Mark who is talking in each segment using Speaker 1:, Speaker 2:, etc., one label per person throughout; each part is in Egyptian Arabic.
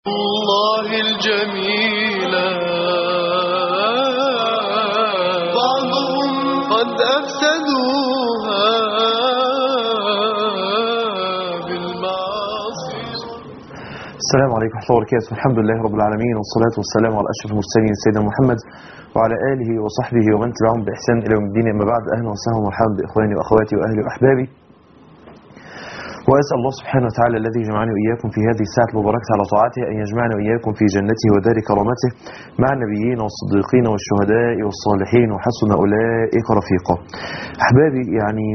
Speaker 1: الله الجميلة بعضهم قد أفسدوها بالمعاصي
Speaker 2: السلام عليكم ورحمة الله وبركاته الحمد لله رب العالمين والصلاة والسلام على أشرف المرسلين سيدنا محمد وعلى آله وصحبه ومن تبعهم بإحسان إلى يوم الدين أما بعد أهلا وسهلا ومرحبا بإخواني وأخواتي وأهلي وأحبابي وأسأل الله سبحانه وتعالى الذي جمعني وإياكم في هذه الساعة المباركة على طاعته أن يجمعنا وإياكم في جنته ودار كرامته مع النبيين والصديقين والشهداء والصالحين وحسن أولئك رفيقا أحبابي يعني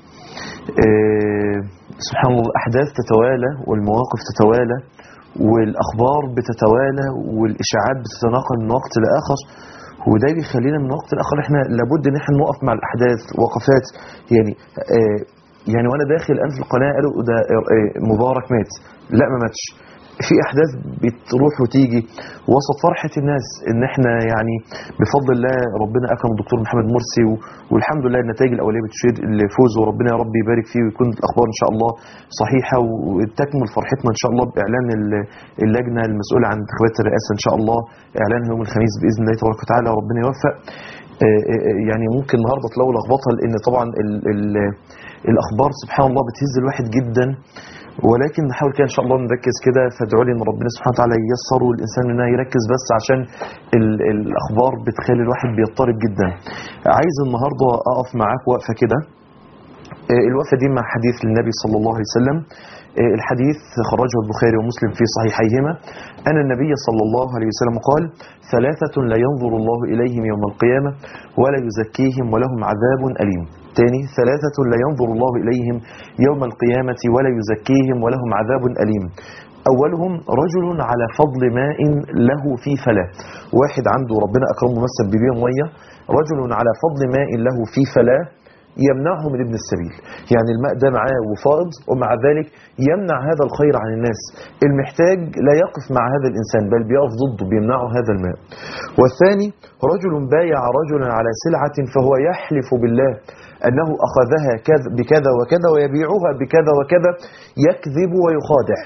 Speaker 2: آه سبحان الله الأحداث تتوالى والمواقف تتوالى والأخبار بتتوالى والإشاعات بتتناقل من وقت لآخر وده بيخلينا من وقت لآخر احنا لابد ان احنا نقف مع الأحداث وقفات يعني آه يعني وانا داخل الان في القناه قالوا ده آه، مبارك مات لا ما ماتش في احداث بتروح وتيجي وسط فرحه الناس ان احنا يعني بفضل الله ربنا اكرم الدكتور محمد مرسي و- والحمد لله النتائج الاوليه بتشير لفوز وربنا يا رب يبارك فيه ويكون الاخبار ان شاء الله صحيحه وتكمل فرحتنا ان شاء الله باعلان ال- اللجنه المسؤوله عن انتخابات الرئاسه ان شاء الله اعلانها يوم الخميس باذن الله تبارك وتعالى وربنا يوفق آه، آه، يعني ممكن النهارده تلاقوا لخبطه لان طبعا ال ال الاخبار سبحان الله بتهز الواحد جدا ولكن نحاول كده ان شاء الله نركز كده فادعوا لي ان ربنا سبحانه وتعالى ييسر والانسان منها يركز بس عشان ال الاخبار بتخلي الواحد بيضطرب جدا عايز النهارده اقف معاك وقفه كده آه، الوقفه دي مع حديث للنبي صلى الله عليه وسلم آه، الحديث خرجه البخاري ومسلم في صحيحيهما أن النبي صلى الله عليه وسلم قال ثلاثة لا ينظر الله إليهم يوم القيامة ولا يزكيهم ولهم عذاب أليم تاني ثلاثة لا ينظر الله إليهم يوم القيامة ولا يزكيهم ولهم عذاب أليم أولهم رجل على فضل ماء له في فلاة واحد عنده ربنا أكرمه مثل ببيع مية رجل على فضل ماء له في فلاة يمنعه من ابن السبيل يعني الماء ده معاه وفائض ومع ذلك يمنع هذا الخير عن الناس المحتاج لا يقف مع هذا الإنسان بل بيقف ضده بيمنعه هذا الماء والثاني رجل بايع رجلا على سلعة فهو يحلف بالله أنه أخذها كذ- بكذا وكذا ويبيعها بكذا وكذا يكذب ويخادع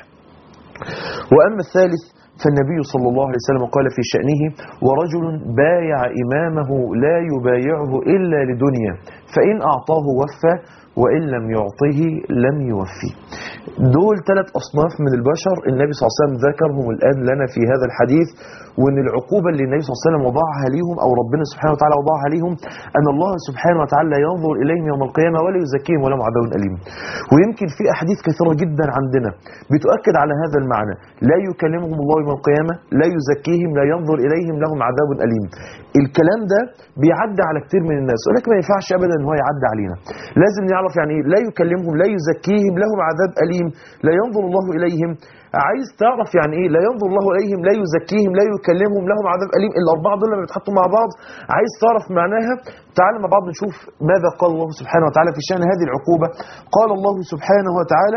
Speaker 2: وأما الثالث فالنبي صلى الله عليه وسلم قال في شأنه ورجل بايع إمامه لا يبايعه إلا لدنيا فإن أعطاه وفى وإن لم يعطه لم يوفي دول ثلاث أصناف من البشر النبي صلى الله عليه وسلم ذكرهم الآن لنا في هذا الحديث وأن العقوبة اللي النبي صلى الله عليه وسلم وضعها ليهم أو ربنا سبحانه وتعالى وضعها ليهم أن الله سبحانه وتعالى لا ينظر إليهم يوم القيامة ولا يزكيهم ولهم عذاب أليم ويمكن في أحاديث كثيرة جدا عندنا بتؤكد على هذا المعنى لا يكلمهم الله يوم القيامة لا يزكيهم لا ينظر إليهم لهم عذاب أليم الكلام ده بيعدي على كتير من الناس ولكن ما ينفعش أبدا أن هو يعدي علينا لازم نعرف يعني إيه لا يكلمهم لا يزكيهم لهم عذاب أليم لا ينظر الله إليهم عايز تعرف يعني ايه لا ينظر الله اليهم لا يزكيهم لا يكلمهم لهم عذاب اليم الاربعه دول لما بيتحطوا مع بعض عايز تعرف معناها تعال مع بعض نشوف ماذا قال الله سبحانه وتعالى في شان هذه العقوبه قال الله سبحانه وتعالى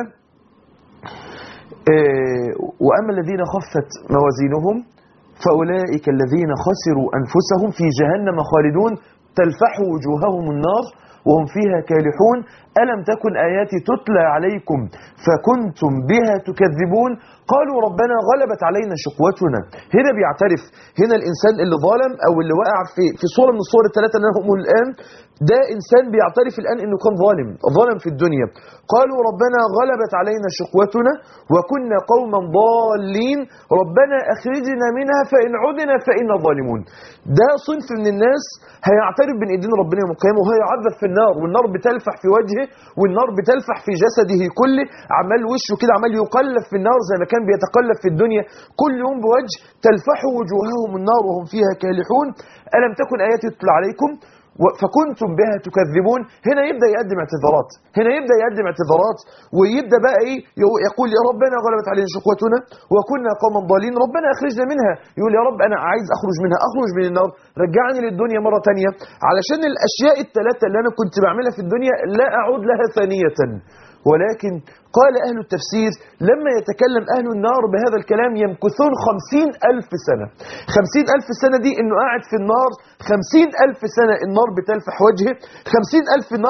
Speaker 2: آه، واما الذين خفت موازينهم فاولئك الذين خسروا انفسهم في جهنم خالدون تلفح وجوههم النار وهم فيها كالحون ألم تكن آياتي تتلى عليكم فكنتم بها تكذبون قالوا ربنا غلبت علينا شقوتنا هنا بيعترف هنا الإنسان اللي ظالم أو اللي وقع في في صورة من الصور الثلاثة اللي أنا هقول الآن ده إنسان بيعترف الآن إنه كان ظالم ظالم في الدنيا قالوا ربنا غلبت علينا شقوتنا وكنا قوما ضالين ربنا أخرجنا منها فإن عدنا فإنا ظالمون ده صنف من الناس هيعترف بين ايدين ربنا يوم القيامه وهيعذب في النار والنار بتلفح في وجهه والنار بتلفح في جسده كله عمال وشه كده عمال يقلب في النار زي ما كان بيتقلب في الدنيا كل يوم بوجه تلفح وجوههم النار وهم فيها كالحون ألم تكن آياتي تتلى عليكم و- فكنتم بها تكذبون هنا يبدا يقدم اعتذارات هنا يبدا يقدم اعتذارات ويبدا بقى ايه يقو- يقول يا ربنا غلبت علينا شقوتنا وكنا قوما ضالين ربنا اخرجنا منها يقول يا رب انا عايز اخرج منها اخرج من النار رجعني للدنيا مره تانية علشان الاشياء الثلاثه اللي انا كنت بعملها في الدنيا لا اعود لها ثانيه ولكن قال أهل التفسير لما يتكلم أهل النار بهذا الكلام يمكثون خمسين ألف سنة خمسين ألف سنة دي أنه قاعد في النار خمسين ألف سنة النار بتلفح وجهه خمسين ألف نار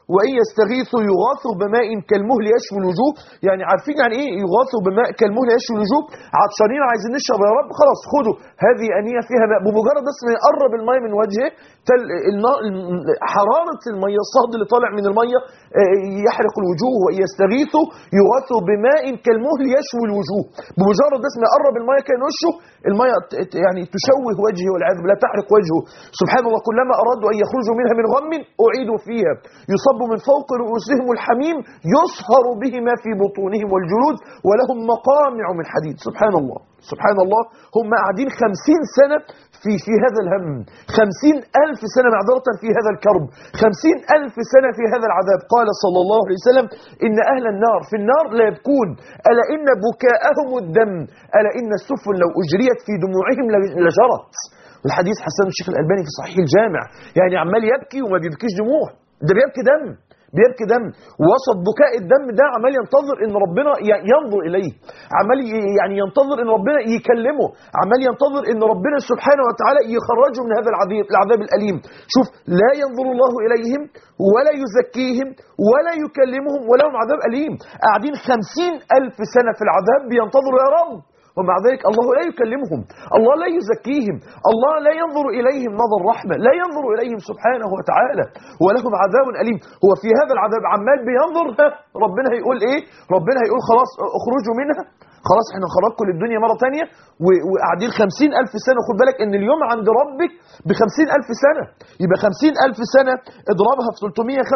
Speaker 2: وإن يستغيثوا يغاثوا بماء كالمهل يشوي الوجوه يعني عارفين يعني إيه يغاثوا بماء كالمهل يشوي الوجوه عطشانين عايزين نشرب يا رب خلاص خدوا هذه أنية فيها ماء بمجرد بس ما يقرب الماء من وجهه تل النا- حرارة المية الصهد اللي طالع من المية آه، يحرق الوجوه وإن يستغيثوا يغاثوا بماء كالمهل يشوي الوجوه بمجرد بس ما يقرب المية كان وشه المية ت- ت- يعني تشوه وجهه والعياذ بالله تحرق وجهه سبحان الله كلما أرادوا أن يخرجوا منها من غم أعيدوا فيها يصب من فوق رؤوسهم الحميم يصهر به ما في بطونهم والجلود ولهم مقامع من حديد سبحان الله سبحان الله هم قاعدين خمسين سنة في, في هذا الهم خمسين ألف سنة معذرة في هذا الكرب خمسين ألف سنة في هذا العذاب قال صلى الله عليه وسلم إن أهل النار في النار لا يبكون ألا إن بكاءهم الدم ألا إن السفن لو أجريت في دموعهم لجرت الحديث حسن الشيخ الألباني في صحيح الجامع يعني عمال يبكي وما بيبكيش دموع ده بيبكي دم بيبكي دم وسط بكاء الدم ده عمال ينتظر ان ربنا ي- ينظر اليه عمال ي- يعني ينتظر ان ربنا يكلمه عمال ينتظر ان ربنا سبحانه وتعالى يخرجه من هذا العذاب العذاب الاليم شوف لا ينظر الله اليهم ولا يزكيهم ولا يكلمهم ولهم عذاب اليم قاعدين خمسين الف سنه في العذاب بينتظروا يا رب ومع ذلك الله لا يكلمهم الله لا يزكيهم الله لا ينظر إليهم نظر رحمة لا ينظر إليهم سبحانه وتعالى ولهم عذاب أليم هو في هذا العذاب عمال بينظر ها، ربنا هيقول إيه ربنا هيقول خلاص اخرجوا منها خلاص احنا خرجكم للدنيا مرة تانية و- وقاعدين خمسين ألف سنة خد بالك ان اليوم عند ربك بخمسين ألف سنة يبقى خمسين ألف سنة اضربها في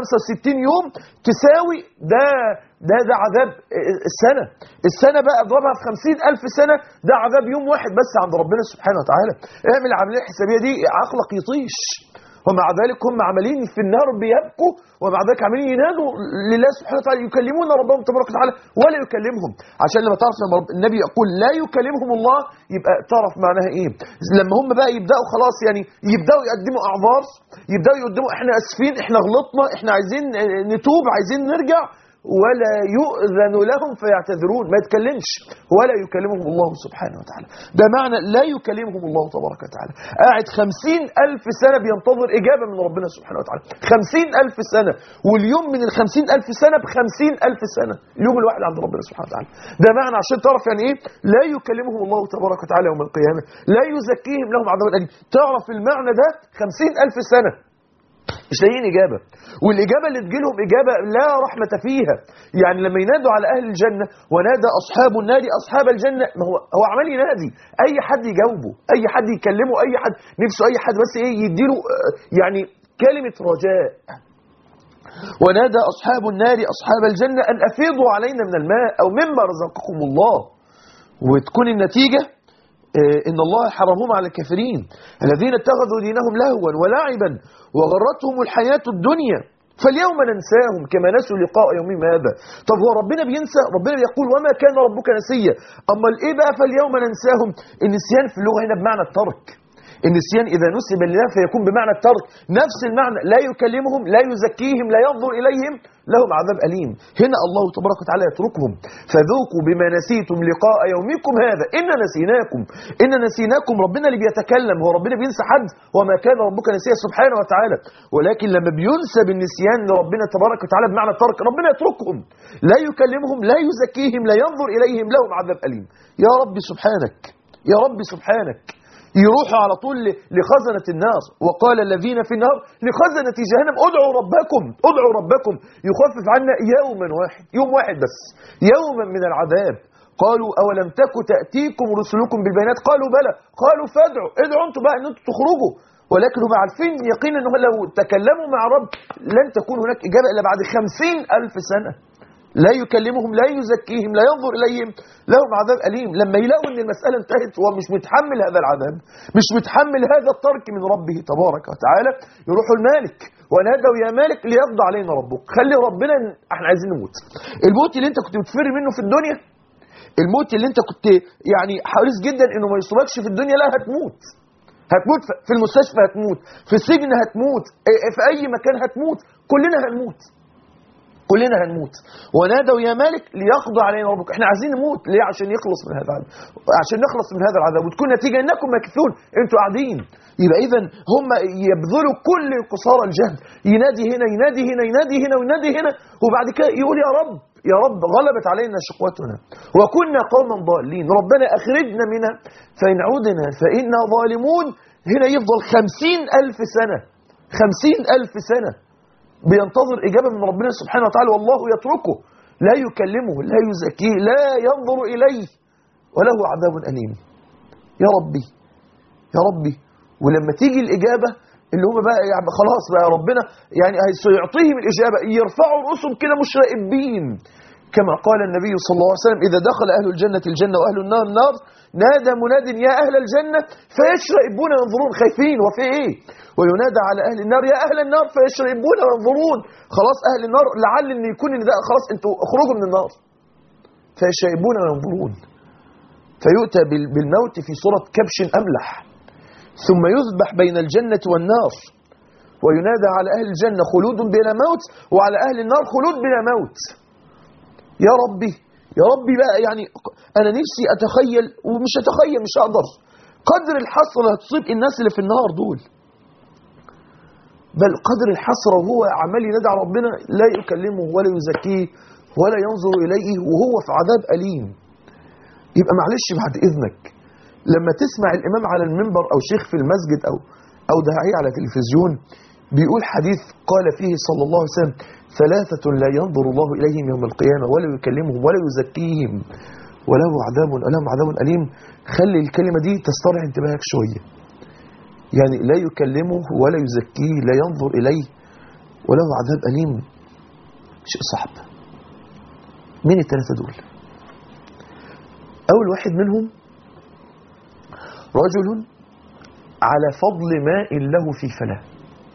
Speaker 2: 365 يوم تساوي ده ده ده عذاب السنة السنة بقى اضربها في خمسين ألف سنة ده عذاب يوم واحد بس عند ربنا سبحانه وتعالى اعمل العملية الحسابية دي عقلك يطيش ومع ذلك هم عمالين في النار بيبكوا ومع ذلك عمالين ينادوا لله سبحانه وتعالى يكلمون ربهم تبارك وتعالى ولا يكلمهم عشان لما تعرف لما رب النبي يقول لا يكلمهم الله يبقى تعرف معناها ايه لما هم بقى يبداوا خلاص يعني يبداوا يقدموا اعذار يبداوا يقدموا احنا اسفين احنا غلطنا احنا عايزين نتوب عايزين نرجع ولا يؤذن لهم فيعتذرون ما يتكلمش ولا يكلمهم الله سبحانه وتعالى ده معنى لا يكلمهم الله تبارك وتعالى قاعد خمسين ألف سنة بينتظر إجابة من ربنا سبحانه وتعالى خمسين ألف سنة واليوم من الخمسين ألف سنة بخمسين ألف سنة اليوم الواحد عند ربنا سبحانه وتعالى ده معنى عشان تعرف يعني إيه لا يكلمهم الله تبارك وتعالى يوم القيامة لا يزكيهم لهم عذاب أليم تعرف المعنى ده خمسين ألف سنة مش لاقيين إجابة والإجابة اللي تجيلهم إجابة لا رحمة فيها يعني لما ينادوا على أهل الجنة ونادى أصحاب النار أصحاب الجنة ما هو هو عمال ينادي أي حد يجاوبه أي حد يكلمه أي حد نفسه أي حد بس إيه يديله آه، يعني كلمة رجاء ونادى أصحاب النار أصحاب الجنة أن أفيضوا علينا من الماء أو مما رزقكم الله وتكون النتيجة آه، إن الله حرمهم على الكافرين الذين اتخذوا دينهم لهوا ولعبا وغرتهم الحياة الدنيا فاليوم ننساهم كما نسوا لقاء يومهم هذا طب هو ربنا بينسى ربنا بيقول وما كان ربك نسيا أما الإيه بقى فاليوم ننساهم النسيان في اللغة هنا بمعنى الترك النسيان إذا نسب لله فيكون بمعنى الترك نفس المعنى لا يكلمهم لا يزكيهم لا ينظر إليهم لهم عذاب أليم هنا الله تبارك وتعالى يتركهم فذوقوا بما نسيتم لقاء يومكم هذا إن نسيناكم إن نسيناكم ربنا اللي بيتكلم هو ربنا بينسى حد وما كان ربك نسيا سبحانه وتعالى ولكن لما بينسب النسيان لربنا تبارك وتعالى بمعنى الترك ربنا يتركهم لا يكلمهم لا يزكيهم لا ينظر إليهم لهم عذاب أليم يا رب سبحانك يا رب سبحانك يروحوا على طول ل- لخزنة النار وقال الذين في النار لخزنة جهنم ادعوا ربكم ادعوا ربكم يخفف عنا يوما واحد يوم واحد بس يوما من العذاب قالوا أولم تك تأتيكم رسلكم بالبينات قالوا بلى قالوا فادعوا ادعوا انتوا بقى ان انتوا تخرجوا ولكن هم عارفين يقينا انه لو تكلموا مع رب لن تكون هناك إجابة إلا بعد خمسين ألف سنة لا يكلمهم لا يزكيهم لا ينظر إليهم لهم عذاب أليم لما يلاقوا أن المسألة انتهت وهو مش متحمل هذا العذاب مش متحمل هذا الترك من ربه تبارك وتعالى يروحوا المالك ونادوا يا مالك ليقضى علينا ربك خلي ربنا احنا عايزين نموت الموت اللي انت كنت بتفر منه في الدنيا الموت اللي انت كنت يعني حريص جدا انه ما يصيبكش في الدنيا لا هتموت هتموت في المستشفى هتموت في السجن هتموت اه، في اي مكان هتموت كلنا هنموت
Speaker 3: كلنا هنموت ونادوا يا مالك ليقضي علينا ربك احنا عايزين نموت ليه عشان يخلص من هذا العذاب عشان نخلص من هذا العذاب وتكون نتيجه انكم ماكثون انتوا قاعدين يبقى اذا هم يبذلوا كل قصارى الجهد ينادي هنا ينادي هنا ينادي هنا وينادي هنا وبعد كده يقول يا رب يا رب غلبت علينا شقوتنا وكنا قوما ضالين ربنا أخرجنا منها فإن عودنا فإنا ظالمون هنا يفضل خمسين ألف سنة خمسين ألف سنة بينتظر إجابة من ربنا سبحانه وتعالى والله يتركه لا يكلمه لا يزكيه لا ينظر إليه وله عذاب أليم يا ربي يا ربي ولما تيجي الإجابة اللي هم بقى يعني خلاص بقى ربنا يعني سيعطيهم الإجابة يرفعوا رؤوسهم كده مشرئبين كما قال النبي صلى الله عليه وسلم إذا دخل أهل الجنة الجنة وأهل النار النار نادى مناد يا أهل الجنة فيشرئبون وينظرون خايفين وفي إيه وينادى على أهل النار يا أهل النار فيشرئبون وينظرون خلاص أهل النار لعل أن يكون إن ده خلاص أنتوا اخرجوا من النار فيشرئبون وينظرون فيؤتى بال- بالموت في صورة كبش أملح ثم يذبح بين الجنة والنار وينادى على أهل الجنة خلود بلا موت وعلى أهل النار خلود بلا موت يا ربي يا ربي بقى يعني أنا نفسي أتخيل ومش أتخيل مش أقدر قدر الحسرة هتصيب الناس اللي في النار دول بل قدر الحسرة وهو عمال ينادى على ربنا لا يكلمه ولا يزكيه ولا ينظر إليه وهو في عذاب أليم يبقى معلش بعد إذنك لما تسمع الإمام على المنبر أو شيخ في المسجد أو أو داعية على تلفزيون بيقول حديث قال فيه صلى الله عليه وسلم ثلاثة لا ينظر الله إليهم يوم القيامة ولا يكلمهم ولا يزكيهم وله عذاب لهم عذاب أليم خلي الكلمة دي تسترع انتباهك شوية يعني لا يكلمه ولا يزكيه لا ينظر إليه وله عذاب أليم شيء صعب مين الثلاثة دول أول واحد منهم رجل على فضل ماء له في فلاه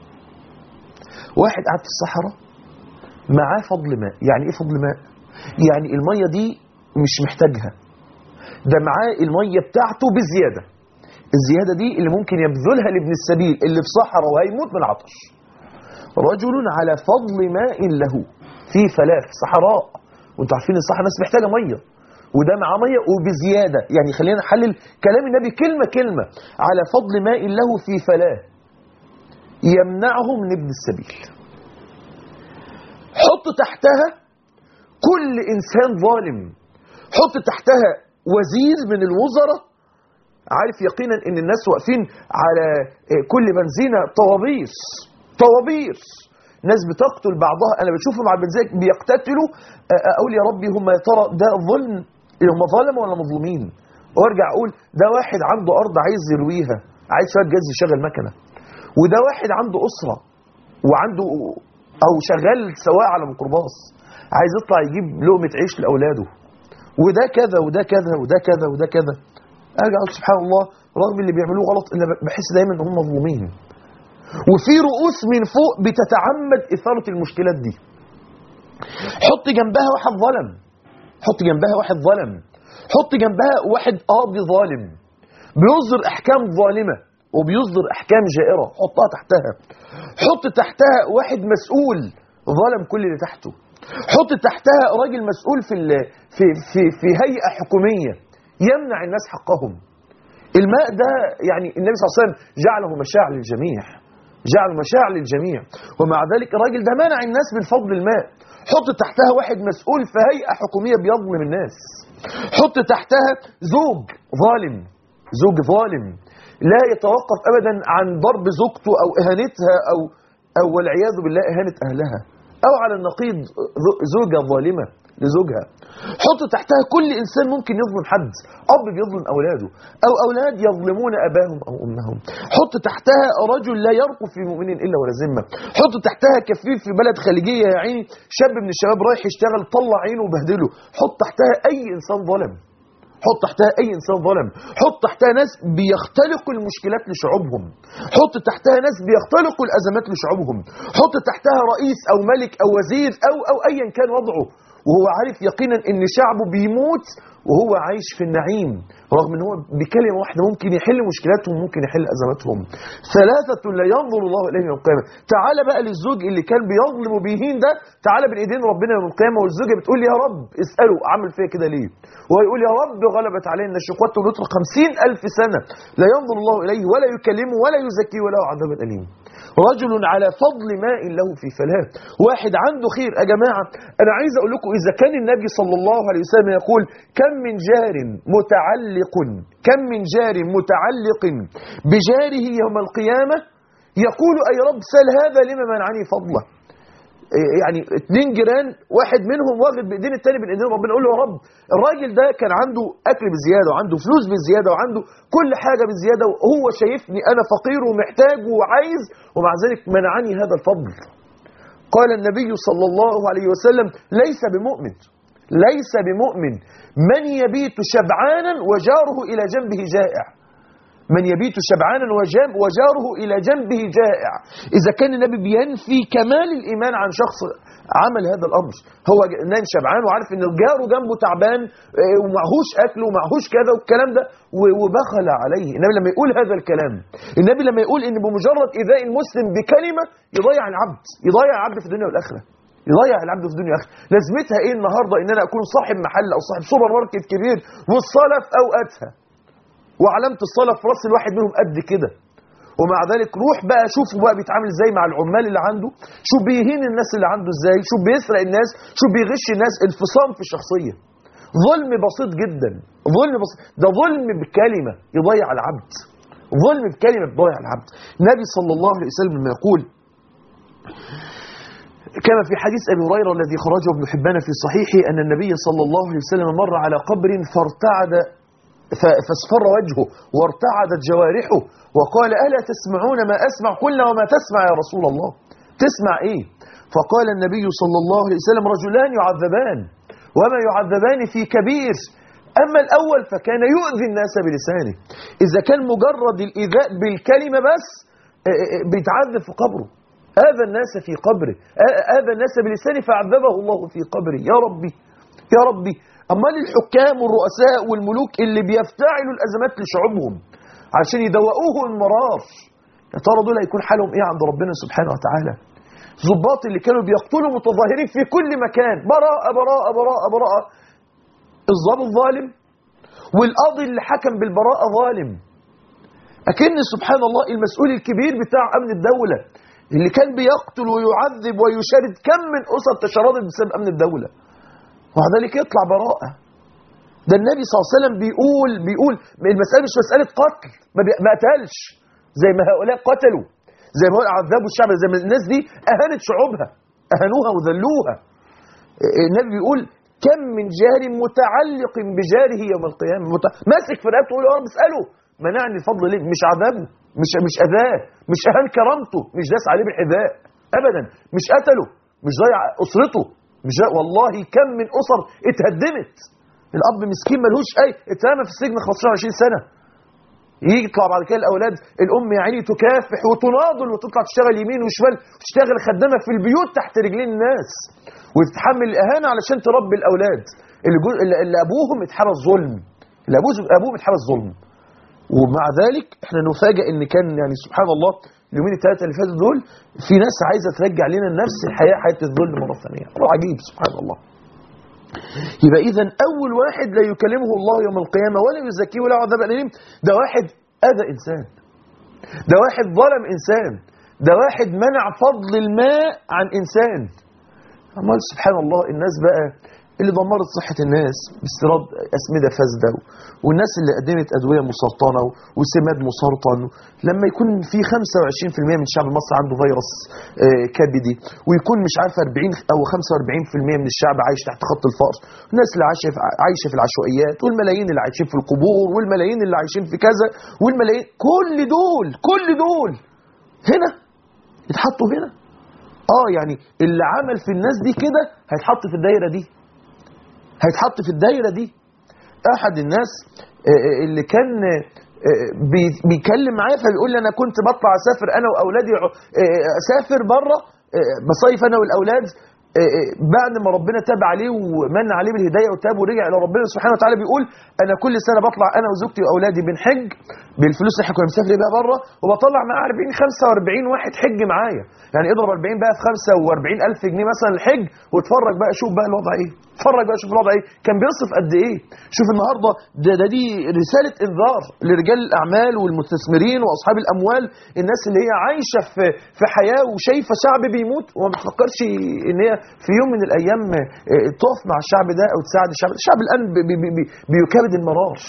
Speaker 3: واحد قاعد في الصحراء معاه فضل ماء يعني ايه فضل ماء يعني المية دي مش محتاجها ده معاه المية بتاعته بزيادة الزيادة دي اللي ممكن يبذلها لابن السبيل اللي في صحراء وهيموت من العطش رجل على فضل ماء له في فلاه في صحراء وانتوا عارفين الصحراء الناس محتاجة مية وده معاه مية وبزيادة يعني خلينا نحلل كلام النبي كلمة كلمة على فضل ماء له في فلاه يمنعه من ابن السبيل حط تحتها كل إنسان ظالم حط تحتها وزير من الوزراء عارف يقينا ان الناس واقفين على كل بنزينة طوابير طوابير ناس بتقتل بعضها انا بشوفهم على البنزينة بيقتتلوا اقول يا ربي هم يا ترى ده ظلم هم ظلموا ولا مظلومين وارجع اقول ده واحد عنده ارض عايز يرويها عايز شويه جاز يشغل مكنه وده واحد عنده اسره وعنده او شغال سواق على ميكروباص عايز يطلع يجيب لقمه عيش لاولاده وده كذا وده كذا وده كذا وده كذا ارجع اقول سبحان الله رغم اللي بيعملوه غلط الا بحس دايما ان هم مظلومين وفي رؤوس من فوق بتتعمد اثاره المشكلات دي حط جنبها واحد ظلم حط جنبها واحد ظلم حط جنبها واحد قاضي ظالم بيصدر احكام ظالمه وبيصدر احكام جائره حطها تحتها حط تحتها واحد مسؤول ظلم كل اللي تحته حط تحتها راجل مسؤول في ال... في في في هيئه حكوميه يمنع الناس حقهم الماء ده يعني النبي صلى الله عليه وسلم جعله مشاع للجميع جعله مشاع للجميع ومع ذلك الراجل ده منع الناس من فضل الماء حط تحتها واحد مسؤول في هيئه حكوميه بيظلم الناس حط تحتها زوج ظالم زوج ظالم لا يتوقف ابدا عن ضرب زوجته او اهانتها او او والعياذ بالله اهانه اهلها او على النقيض زوجه ظالمه لزوجها حط تحتها كل انسان ممكن يظلم حد اب بيظلم اولاده او اولاد يظلمون اباهم او امهم حط تحتها رجل لا يرقب في مؤمن الا ولا ذمه حط تحتها كفيف في بلد خليجيه يا عيني شاب من الشباب رايح يشتغل طلع عينه وبهدله حط تحتها اي انسان ظلم حط تحتها اي انسان ظلم حط تحتها ناس بيختلقوا المشكلات لشعوبهم حط تحتها ناس بيختلقوا الازمات لشعوبهم حط تحتها رئيس او ملك او وزير او او ايا كان وضعه وهو عارف يقينا ان شعبه بيموت وهو عايش في النعيم رغم ان هو بكلمه واحده ممكن يحل مشكلاتهم ممكن يحل ازماتهم ثلاثه لا ينظر الله اليهم يوم القيامه تعالى بقى للزوج اللي كان بيظلم وبيهين ده تعالى بين ايدين ربنا يوم القيامه والزوجه بتقول يا رب اساله عمل فيا كده ليه وهو يقول يا رب غلبت علينا شقوته ونطر خمسين ألف سنة لا ينظر الله إليه ولا يكلمه ولا يزكيه ولا عذاب أليم رجل على فضل ماء له في فلاه واحد عنده خير يا جماعة أنا عايز أقول لكم إذا كان النبي صلى الله عليه وسلم يقول كم من جار متعلق كم من جار متعلق بجاره يوم القيامة يقول أي رب سل هذا لما منعني فضله يعني اتنين جيران واحد منهم واخد بايدين التاني بين ايدين ربنا يقول له يا رب الراجل ده كان عنده اكل بزياده وعنده فلوس بزياده وعنده كل حاجه بزياده وهو شايفني انا فقير ومحتاج وعايز ومع ذلك منعني هذا الفضل قال النبي صلى الله عليه وسلم ليس بمؤمن ليس بمؤمن من يبيت شبعانا وجاره الى جنبه جائع من يبيت شبعانا وجام وجاره إلى جنبه جائع إذا كان النبي بينفي كمال الإيمان عن شخص عمل هذا الأمر هو نام شبعان وعارف إن جاره جنبه تعبان آه، ومعهوش أكل ومعهوش كذا والكلام ده و- وبخل عليه النبي لما يقول هذا الكلام النبي لما يقول إن بمجرد إيذاء المسلم بكلمة يضيع العبد يضيع العبد في الدنيا والآخرة يضيع العبد في الدنيا والآخرة لازمتها إيه النهاردة إن أنا أكون صاحب محل أو صاحب سوبر ماركت كبير والصلاة في أوقاتها وعلامة الصلاة في راس الواحد منهم قد كده ومع ذلك روح بقى شوفوا بقى بيتعامل ازاي مع العمال اللي عنده شوف بيهين الناس اللي عنده ازاي شوف بيسرق الناس شوف بيغش الناس انفصام في الشخصية ظلم بسيط جدا ظلم بسيط ده ظلم بكلمة يضيع العبد ظلم بكلمة بيضيع العبد النبي صلى الله عليه وسلم لما يقول كما في حديث أبي هريرة الذي خرجه ابن حبان في صحيحه أن النبي صلى الله عليه وسلم مر على قبر فارتعد ف- فاصفر وجهه وارتعدت جوارحه وقال ألا تسمعون ما أسمع قلنا وما تسمع يا رسول الله تسمع إيه فقال النبي صلى الله عليه وسلم رجلان يعذبان وما يعذبان في كبير أما الأول فكان يؤذي الناس بلسانه إذا كان مجرد الإيذاء بالكلمة بس آه، آه، بيتعذب في قبره آذى الناس في قبره آ- آذى الناس بلسانه فعذبه الله في قبره يا ربي يا ربي أمال الحكام والرؤساء والملوك اللي بيفتعلوا الأزمات لشعوبهم عشان يدوقوه المرار يا ترى دول هيكون حالهم إيه عند ربنا سبحانه وتعالى ضباط اللي كانوا بيقتلوا متظاهرين في كل مكان براءة براءة براءة براءة الضابط ظالم والقاضي اللي حكم بالبراءة ظالم أكن سبحان الله المسؤول الكبير بتاع أمن الدولة اللي كان بيقتل ويعذب ويشارد كم من أسر تشردت بسبب أمن الدولة ومع ذلك يطلع براءة ده النبي صلى الله عليه وسلم بيقول بيقول المسألة مش مسألة قتل ما, بي... ما قتلش زي ما هؤلاء قتلوا زي ما هو عذبوا الشعب زي ما الناس دي أهانت شعوبها أهانوها وذلوها النبي بيقول كم من جار متعلق بجاره يوم القيامة مت... ماسك في رقبته يقول يا رب اسأله منعني الفضل ليه مش عذابه مش مش أذاه مش أهان كرامته مش داس عليه بالحذاء أبدا مش قتله مش ضيع أسرته مش ضيع والله كم من أسر اتهدمت الأب مسكين ملهوش أي اترمى في السجن 15 20 سنة يجي يطلع بعد كده الاولاد الام يعني تكافح وتناضل وتطلع تشتغل يمين وشمال وتشتغل خدامه في البيوت تحت رجلين الناس وتتحمل الاهانه علشان تربي الاولاد اللي, جو... اللي اللي ابوهم اتحبس ظلم اللي ابوه ابوهم اتحبس ظلم ومع ذلك احنا نفاجئ ان كان يعني سبحان الله اليومين الثلاثه اللي فاتوا دول في ناس عايزه ترجع لنا نفس الحياه حياه الذل مره ثانيه امر عجيب سبحان الله يبقى اذا اول واحد لا يكلمه الله يوم القيامه ولا يزكيه ولا عذاب اليم ده واحد اذى انسان ده واحد ظلم انسان ده واحد منع فضل الماء عن انسان امال سبحان الله الناس بقى اللي دمرت صحة الناس باستيراد أسمدة فاسدة والناس اللي قدمت أدوية مسرطنة وسماد مسرطن لما يكون في 25% من الشعب المصري عنده فيروس آه، كبدي ويكون مش عارف 40 أو 45% من الشعب عايش تحت خط الفقر الناس اللي عايشة في عايشة في العشوائيات والملايين اللي عايشين في القبور والملايين اللي عايشين في كذا والملايين كل دول كل دول هنا يتحطوا هنا اه يعني اللي عمل في الناس دي كده هيتحط في الدايره دي هيتحط في الدايره دي احد الناس آه، آه، اللي كان آه، آه، بي- بيتكلم معايا فبيقول لي انا كنت بطلع اسافر انا واولادي ع- آه، اسافر بره آه، بصيف انا والاولاد آه، آه، بعد ما ربنا تاب عليه ومن عليه بالهدايه وتاب ورجع الى ربنا سبحانه وتعالى بيقول انا كل سنه بطلع انا وزوجتي واولادي بنحج بالفلوس اللي احنا كنا بنسافر بيها بره وبطلع معايا 40 45 واحد حج معايا يعني اضرب 40 بقى في 45 الف جنيه مثلا الحج واتفرج بقى شوف بقى الوضع ايه اتفرج بقى شوف الوضع ايه كان بيصرف قد ايه شوف النهارده ده, ده دي رساله انذار لرجال الاعمال والمستثمرين واصحاب الاموال الناس اللي هي عايشه في في حياه وشايفه شعب بيموت وما بتفكرش ان هي في يوم من الايام آه، تقف مع الشعب ده او تساعد الشعب ده. الشعب الان بي- بي- بي- بيكابد المرار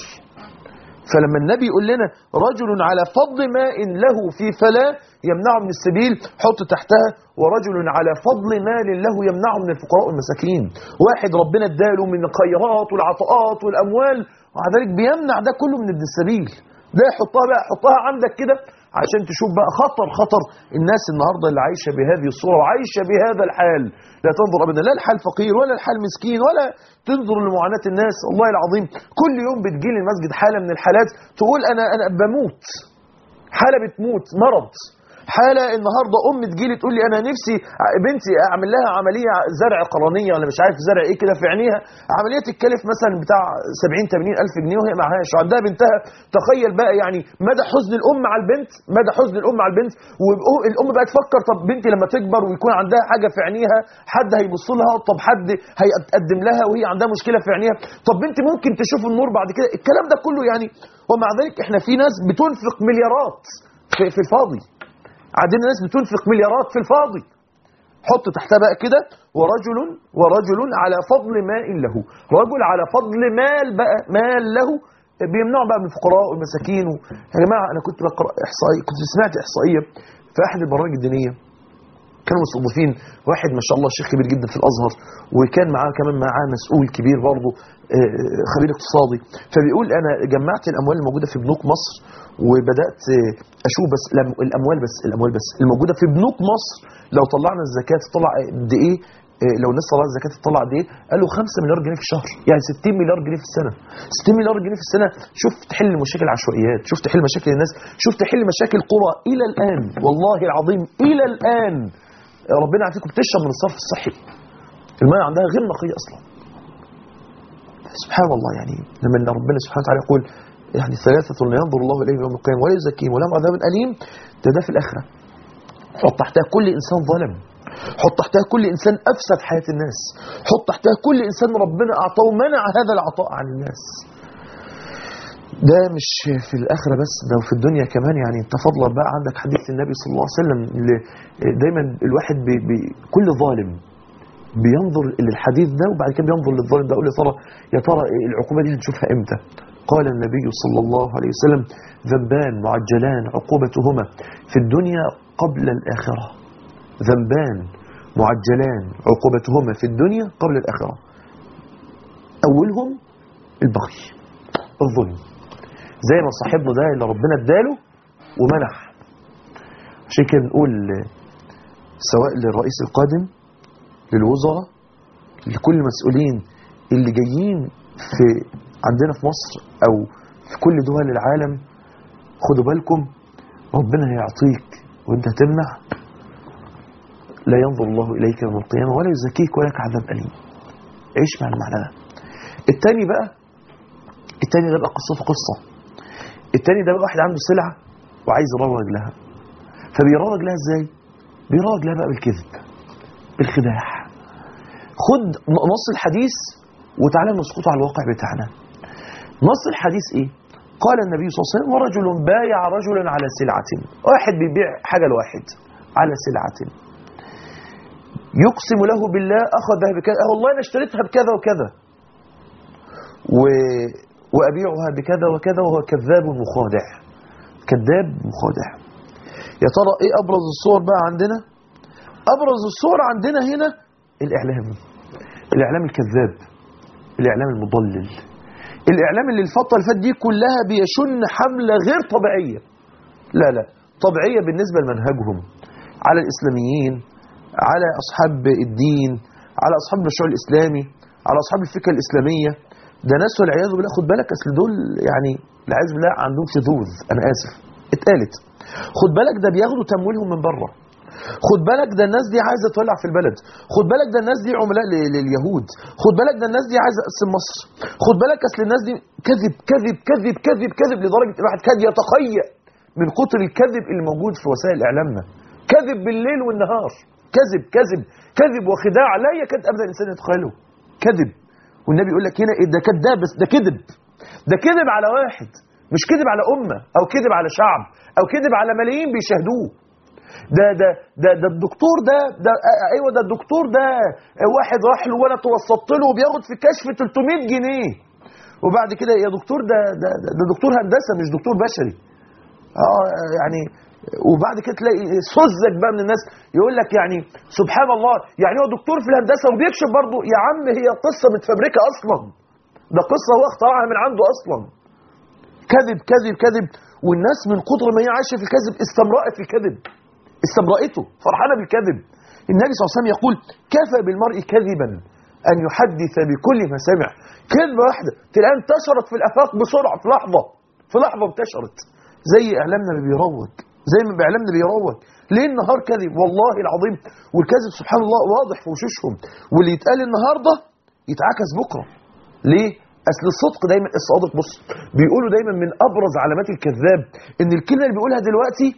Speaker 3: فلما النبي يقول لنا رجل على فضل ماء له في فلاة يمنعه من السبيل حط تحتها ورجل على فضل مال له يمنعه من الفقراء والمساكين واحد ربنا اداله من الخيرات والعطاءات والاموال ومع ذلك بيمنع ده كله من ابن السبيل ده حطها بقى حطها عندك كده عشان تشوف بقى خطر خطر الناس النهارده اللي عايشه بهذه الصوره وعايشه بهذا الحال لا تنظر ابدا لا الحال فقير ولا الحال مسكين ولا تنظر لمعاناه الناس والله العظيم كل يوم بتجي لي المسجد حاله من الحالات تقول انا انا بموت حاله بتموت مرض حاله النهارده ام تجيلي تقول لي انا نفسي بنتي اعمل لها عمليه زرع قرنيه ولا مش عارف زرع ايه كده في عينيها عمليه تتكلف مثلا بتاع 70 80 الف جنيه وهي معهاش وعندها بنتها تخيل بقى يعني مدى حزن الام على البنت مدى حزن الام على البنت والام بقى تفكر طب بنتي لما تكبر ويكون عندها حاجه في عينيها حد هيبص لها طب حد هيقدم لها وهي عندها مشكله في عينيها طب بنتي ممكن تشوف النور بعد كده الكلام ده كله يعني ومع ذلك احنا في ناس بتنفق مليارات في, في الفاضي عندنا ناس بتنفق مليارات في الفاضي حط تحتها بقى كده ورجل ورجل على فضل ماء له رجل على فضل مال بقى مال له بيمنعوا بقى من الفقراء والمساكين و... يا جماعه انا كنت بقرا احصائيه كنت سمعت احصائيه في احد البرامج الدينيه كانوا مستضيفين واحد ما شاء الله شيخ كبير جدا في الازهر وكان معاه كمان معاه مسؤول كبير برضه آه، خبير اقتصادي فبيقول انا جمعت الاموال الموجوده في بنوك مصر وبدات آه، اشوف بس الأم- الاموال بس الاموال بس الموجوده في بنوك مصر لو طلعنا الزكاه تطلع قد ايه آه، لو الناس طلعت الزكاه تطلع قد ايه؟ قال له 5 مليار جنيه في الشهر يعني 60 مليار جنيه في السنه 60 مليار جنيه في السنه شوف تحل مشاكل العشوائيات شوف تحل مشاكل الناس شوف تحل مشاكل قرى الى الان والله العظيم الى الان ربنا يعافيكم بتشرب من الصرف الصحي الماء عندها غير نقيه اصلا سبحان الله يعني لما إن ربنا سبحانه وتعالى يقول يعني ثلاثة لا ينظر الله إليهم يوم القيامة ولا يزكيهم ولهم عذاب أليم ده ده في الآخرة حط تحتها كل إنسان ظلم حط تحتها كل إنسان أفسد حياة الناس حط تحتها كل إنسان ربنا أعطاه ومنع هذا العطاء عن الناس ده مش في الآخرة بس ده في الدنيا كمان يعني انت فضلا بقى عندك حديث النبي صلى الله عليه وسلم اللي دايما الواحد بي بي كل ظالم بينظر للحديث ده وبعد كده بينظر للظالم ده يقول يا ترى يا ترى العقوبة دي هنشوفها امتى قال النبي صلى الله عليه وسلم ذنبان معجلان عقوبتهما في الدنيا قبل الآخرة ذنبان معجلان عقوبتهما في الدنيا قبل الآخرة أولهم البغي الظلم زي ما صاحبنا ده اللي ربنا اداله ومنح عشان كده نقول سواء للرئيس القادم للوزراء لكل المسؤولين اللي جايين في عندنا في مصر او في كل دول العالم خدوا بالكم ربنا هيعطيك وانت هتمنع لا ينظر الله اليك يوم القيامه ولا يزكيك ولك عذاب اليم عيش مع المعنى ده التاني بقى التاني ده بقى قصته قصه التاني ده بقى واحد عنده سلعه وعايز يروج لها فبيروج لها ازاي بيروج لها بقى بالكذب بالخداع خد نص الحديث وتعالى نسقطه على الواقع بتاعنا نص الحديث ايه قال النبي صلى الله عليه وسلم ورجل بايع رجلا على سلعة واحد بيبيع حاجة لواحد على سلعة يقسم له بالله أخذها بكذا آه والله أنا اشتريتها بكذا وكذا و... وأبيعها بكذا وكذا وهو كذاب مخادع كذاب مخادع يا ترى ايه أبرز الصور بقى عندنا أبرز الصور عندنا هنا الإعلام الإعلام الكذاب الإعلام المضلل الإعلام اللي الفترة اللي فاتت دي كلها بيشن حملة غير طبيعية لا لا طبيعية بالنسبة لمنهجهم على الإسلاميين على أصحاب الدين على أصحاب المشروع الإسلامي على أصحاب الفكرة الإسلامية ده ناس والعياذ بالله خد بالك أصل دول يعني العياذ بالله عندهم شذوذ أنا آسف اتقالت خد بالك ده بياخدوا تمويلهم من بره خد بالك ده الناس دي عايزه تولع في البلد خد بالك ده الناس دي عملاء ل- لليهود خد بالك ده الناس دي عايزه تقسم مصر خد بالك اصل الناس دي كذب كذب كذب كذب كذب لدرجه الواحد كاد يتخيل من كتر الكذب اللي موجود في وسائل اعلامنا كذب بالليل والنهار كذب كذب كذب وخداع لا يكاد ابدا الانسان يتخيله كذب والنبي يقول لك هنا إيه ده كذاب بس ده كذب ده كذب على واحد مش كذب على امه او كذب على شعب او كذب على ملايين بيشاهدوه ده ده ده ده الدكتور ده ده آه، ايوه ده الدكتور ده آه، واحد راح له وانا توسطت له وبياخد في الكشف 300 جنيه وبعد كده يا دكتور ده ده ده, ده دكتور هندسه مش دكتور بشري اه يعني وبعد كده تلاقي سذج بقى من الناس يقول لك يعني سبحان الله يعني هو دكتور في الهندسه وبيكشف برضه يا عم هي قصه متفبركه اصلا ده قصه هو اخترعها من عنده اصلا كذب كذب كذب والناس من كتر ما هي عايشه في الكذب استمرأت في الكذب استمرأته فرحانه بالكذب النبي صلى الله عليه وسلم يقول كفى بالمرء كذبا ان يحدث بكل ما سمع كذبه واحده تلاقيها انتشرت في الافاق بسرعه في لحظه في لحظه انتشرت زي اعلامنا اللي بيروج زي ما اعلامنا بيروج ليل نهار كذب والله العظيم والكذب سبحان الله واضح في وشوشهم واللي يتقال النهارده يتعكس بكره ليه اصل الصدق دايما الصادق بص بيقولوا دايما من ابرز علامات الكذاب ان الكلمه اللي بيقولها دلوقتي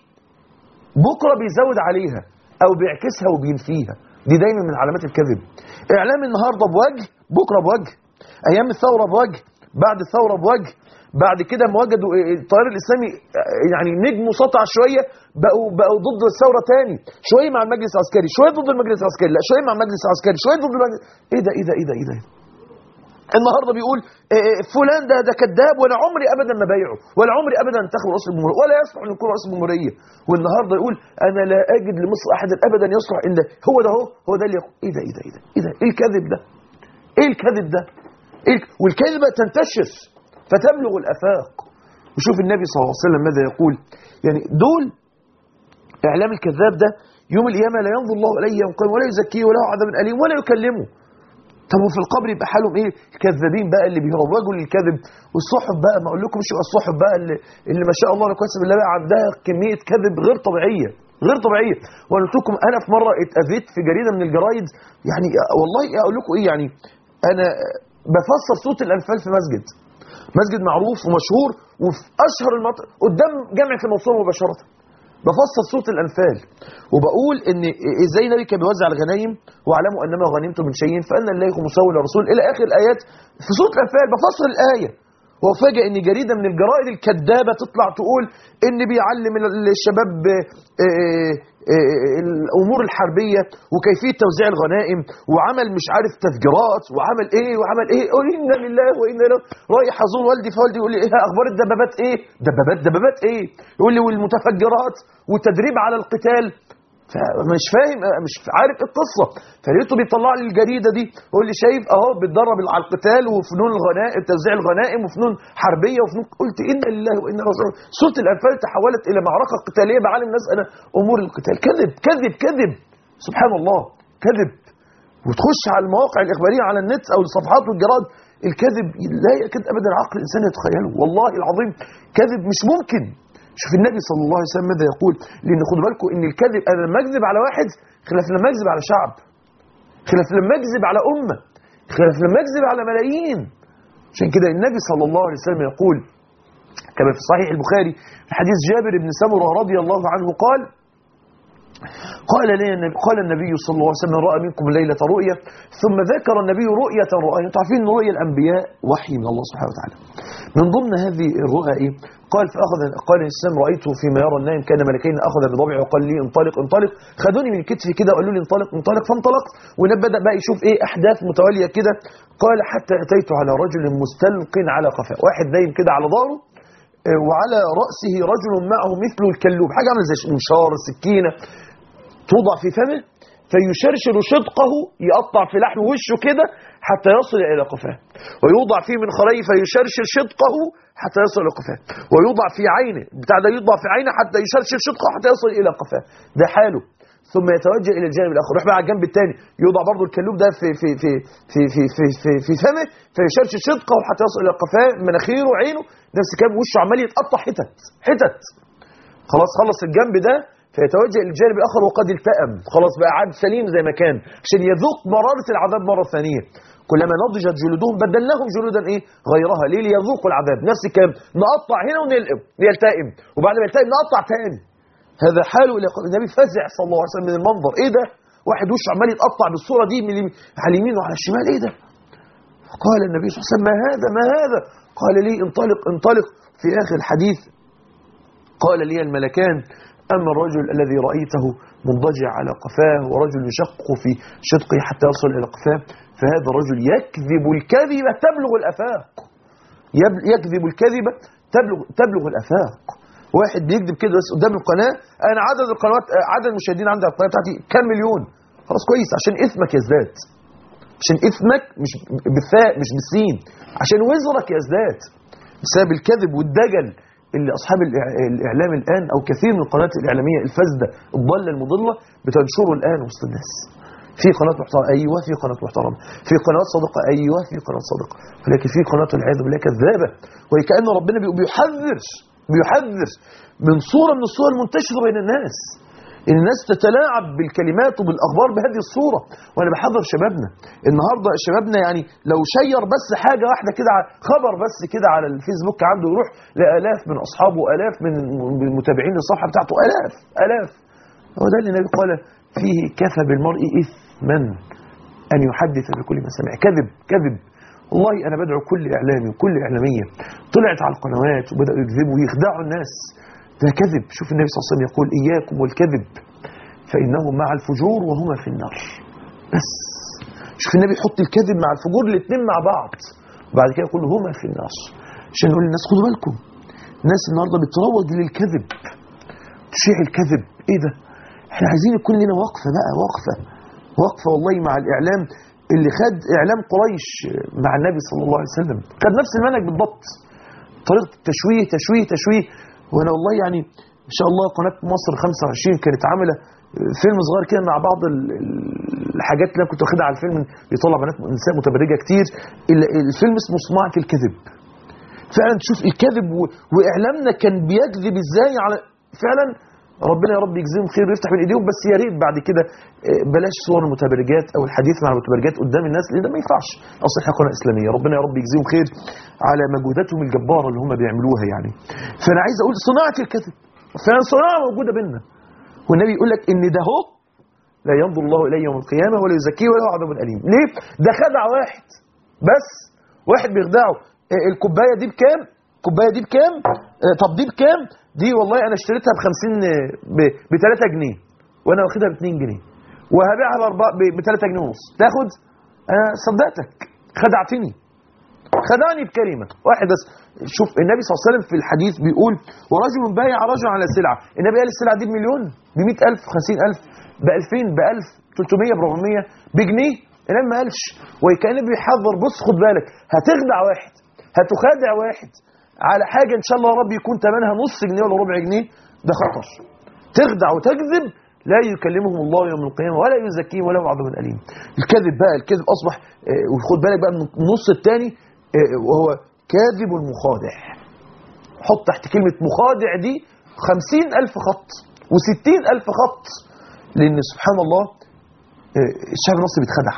Speaker 3: بكره بيزود عليها او بيعكسها وبينفيها دي دايما من علامات الكذب اعلام النهارده بوجه بكره بوجه ايام الثوره بوجه بعد الثوره بوجه بعد كده ما وجدوا التيار الاسلامي يعني نجموا سطع شويه بقوا بقوا ضد الثوره تاني شويه مع المجلس العسكري شويه ضد المجلس العسكري لا شويه مع المجلس العسكري شويه ضد المجلس ايه ده ايه ده ايه ده ايه ده النهارده بيقول إيه إيه فلان ده ده كذاب وانا عمري ابدا ما بايعه ولا عمري ابدا انتخب رئيس الجمهوريه ولا يصلح ان يكون رئيس الجمهوريه والنهارده يقول انا لا اجد لمصر احدا ابدا يصلح الا هو ده هو هو ده اللي يقول ايه ده ايه ده ايه ده ايه ده ايه الكذب ده ايه الكذب ده إيه الك- والكذبه تنتشر فتبلغ الافاق وشوف النبي صلى الله عليه وسلم ماذا يقول يعني دول اعلام الكذاب ده يوم القيامه لا ينظر الله اليه يوم القيامه ولا يزكيه وله عذاب اليم ولا يكلمه طب وفي القبر يبقى حالهم ايه الكذابين بقى اللي بيروجوا للكذب والصحف بقى ما اقول لكم مش يبقى الصحف بقى اللي, اللي ما شاء الله لا قسم بالله بقى عندها كميه كذب غير طبيعيه غير طبيعيه وانا قلت لكم انا في مره اتاذيت في جريده من الجرايد يعني والله اقول لكم ايه يعني انا بفسر صوت الانفال في مسجد مسجد معروف ومشهور وفي اشهر المناطق قدام جامعه المنصوره مباشره بفسر صوت الانفال وبقول ان ازاي النبي كان بيوزع الغنايم واعلموا انما غنمتم من شيء فان الله مسول الرسول الى اخر الايات في صوت الانفال بفسر الايه وفاجئ ان جريده من الجرائد الكذابه تطلع تقول ان بيعلم الشباب آه، آه، الامور الحربيه وكيفيه توزيع الغنائم وعمل مش عارف تفجيرات وعمل ايه وعمل ايه قول انا لله وانا اليه رايح ازور والدي فوالدي يقول لي ايه اخبار الدبابات ايه دبابات دبابات ايه يقول لي والمتفجرات والتدريب على القتال فمش فاهم مش عارف ايه القصه فلقيته بيطلع لي الجريده دي يقول لي شايف اهو بيتدرب على القتال وفنون الغنائم توزيع الغنائم وفنون حربيه وفنون قلت انا لله وانا اليه راجعون سوره الانفال تحولت الى معركه قتاليه بعلم الناس انا امور القتال كذب كذب كذب سبحان الله كذب وتخش على المواقع الاخباريه على النت او الصفحات والجرائد الكذب لا يكاد ابدا عقل الانسان يتخيله والله العظيم كذب مش ممكن شوف النبي صلى الله عليه وسلم ماذا يقول لان خدوا بالكم ان الكذب انا لما اكذب على واحد خلاف لما اكذب على شعب خلاف لما اكذب على امه خلاف لما اكذب على ملايين عشان كده النبي صلى الله عليه وسلم يقول كما في صحيح البخاري في حديث جابر بن سمره رضي الله عنه قال قال لي النبي قال النبي صلى الله عليه وسلم من راى منكم ليله رؤيا ثم ذكر النبي رؤيه رؤيا انتم عارفين ان رؤيا الانبياء وحي من الله سبحانه وتعالى من ضمن هذه الرؤى ايه قال فاخذ قال الانسان رايته فيما يرى النائم كان ملكين اخذ بضبعي وقال لي انطلق انطلق خدوني من كتفي كده وقالوا لي انطلق انطلق فانطلقت والنبي بدا بقى يشوف ايه احداث متواليه كده قال حتى اتيت على رجل مستلق على قفاه واحد نايم كده على ظهره آه، وعلى راسه رجل معه مثل الكلوب حاجه عامله زي منشار سكينه توضع في فمه فيشرشر شدقه يقطع في لحم وشه كده حتى يصل الى قفاه ويوضع فيه من خريه فيشرشر شدقه حتى يصل الى قفاه ويوضع في عينه بتاع ده يوضع في عينه حتى يشرشر شدقه حتى يصل الى قفاه ده حاله ثم يتوجه الى الجانب الاخر يروح بقى على الجنب الثاني يوضع برضه الكلوب ده في في في في في في في, في فمه فيشرشر شدقه حتى يصل الى قفاه مناخيره وعينه نفس الكلام وشه عمال يتقطع حتت حتت خلاص خلص الجنب ده فيتوجه للجانب الاخر وقد التأم خلاص بقى عاد سليم زي ما كان عشان يذوق مراره العذاب مره ثانيه كلما نضجت جلودهم بدلناهم جلودا ايه غيرها ليه ليذوقوا العذاب نفس الكلام نقطع هنا ونلقم يلتئم وبعد ما يلتئم نقطع تاني هذا حاله الى قول النبي فزع صلى الله عليه وسلم من المنظر ايه ده واحد وشه عمال يتقطع بالصوره دي من اليمين- على اليمين وعلى الشمال ايه ده قال النبي صلى الله عليه وسلم ما هذا ما هذا قال لي انطلق انطلق في اخر الحديث قال لي الملكان أما الرجل الذي رأيته مضجع على قفاه ورجل يشق في شدقه حتى يصل إلى قفاه فهذا الرجل يكذب الكذب تبلغ الأفاق يب- يكذب الكذبة تبلغ, تبلغ الأفاق واحد بيكذب كده بس قدام القناة أنا عدد القنوات آه، عدد المشاهدين عندي على القناة بتاعتي كام مليون خلاص كويس عشان إثمك يزداد عشان إثمك مش بالثاء مش بالسين عشان وزرك يزداد بسبب الكذب والدجل اللي أصحاب الإع- الإعلام الآن أو كثير من القنوات الإعلامية الفاسدة الضالة المضلة بتنشره الآن وسط الناس في قناة محترمة أيوة في قناة محترمة في قناة صادقة أيوة في قناة صادقة ولكن في قناة والعياذ بالله كذابة وهي كأن ربنا بي- بيحذر بيحذر من صورة من الصور المنتشرة بين الناس إن الناس تتلاعب بالكلمات وبالأخبار بهذه الصورة وأنا بحذر شبابنا النهاردة شبابنا يعني لو شير بس حاجة واحدة كده ع- خبر بس كده على الفيسبوك عنده يروح لآلاف من أصحابه آلاف من من المتابعين للصفحة بتاعته آلاف آلاف هو ده اللي النبي قال فيه كفى بالمرء إثما أن يحدث بكل ما سمع كذب كذب والله أنا بدعو كل إعلامي وكل إعلامية طلعت على القنوات وبدأوا يكذبوا ويخدعوا الناس ده كذب شوف النبي صلى الله عليه وسلم يقول إياكم والكذب فإنهم مع الفجور وهما في النار بس شوف النبي يحط الكذب مع الفجور الاثنين مع بعض وبعد كده يقول هما في النار عشان نقول للناس خدوا بالكم الناس النهارده بتروج للكذب تشيع الكذب ايه ده احنا عايزين يكون لنا وقفه بقى وقفه وقفه والله مع الاعلام اللي خد اعلام قريش مع النبي صلى الله عليه وسلم خد نفس المنهج بالضبط طريقه التشويه تشويه تشويه وانا والله يعني ان شاء الله قناه مصر 25 كانت عامله فيلم صغير كده مع بعض ال- ال- الحاجات اللي انا كنت واخدها على الفيلم بيطلع بنات نساء متبرجه كتير ال- الفيلم اسمه صناعه الكذب فعلا تشوف الكذب و- واعلامنا كان بيكذب ازاي على فعلا ربنا يا رب يجزيهم خير ويفتح من ايديهم بس يا ريت بعد كده آه، بلاش صور المتبرجات او الحديث مع المتبرجات قدام الناس لان ده ما ينفعش اصل احنا قناه اسلاميه ربنا يا رب يجزيهم خير على مجهوداتهم الجباره اللي هم بيعملوها يعني فانا عايز اقول صناعه الكذب فعلا صناعه موجوده بينا والنبي يقول لك ان ده هو لا ينظر الله اليه يوم القيامه ولا يزكيه ولا له عذاب اليم ليه ده خدع واحد بس واحد بيخدعه إيه الكوبايه دي بكام الكوبايه دي بكام آه، طب دي بكام دي والله انا اشتريتها ب 50 ب 3 جنيه وانا واخدها ب 2 جنيه وهبيعها ب 3 جنيه ونص تاخد انا صدقتك خدعتني خدعني بكلمة واحد بس شوف النبي صلى الله عليه وسلم في الحديث بيقول ورجل بايع رجل على سلعة النبي قال السلعة دي بمليون ب 100000 50000 ب 2000 ب 1000 300 ب 400 بجنيه النبي ما قالش وكان بيحذر بص خد بالك هتخدع واحد هتخادع واحد على حاجة إن شاء الله يا رب يكون ثمنها نص جنيه ولا ربع جنيه ده خطر تخدع وتكذب لا يكلمهم الله يوم القيامة ولا يزكيهم ولا عذاب أليم الكذب بقى الكذب أصبح آه، وخد بالك بقى من النص الثاني آه، وهو كاذب المخادع حط تحت كلمة مخادع دي خمسين ألف خط وستين ألف خط لأن سبحان الله آه، الشعب المصري بيتخدع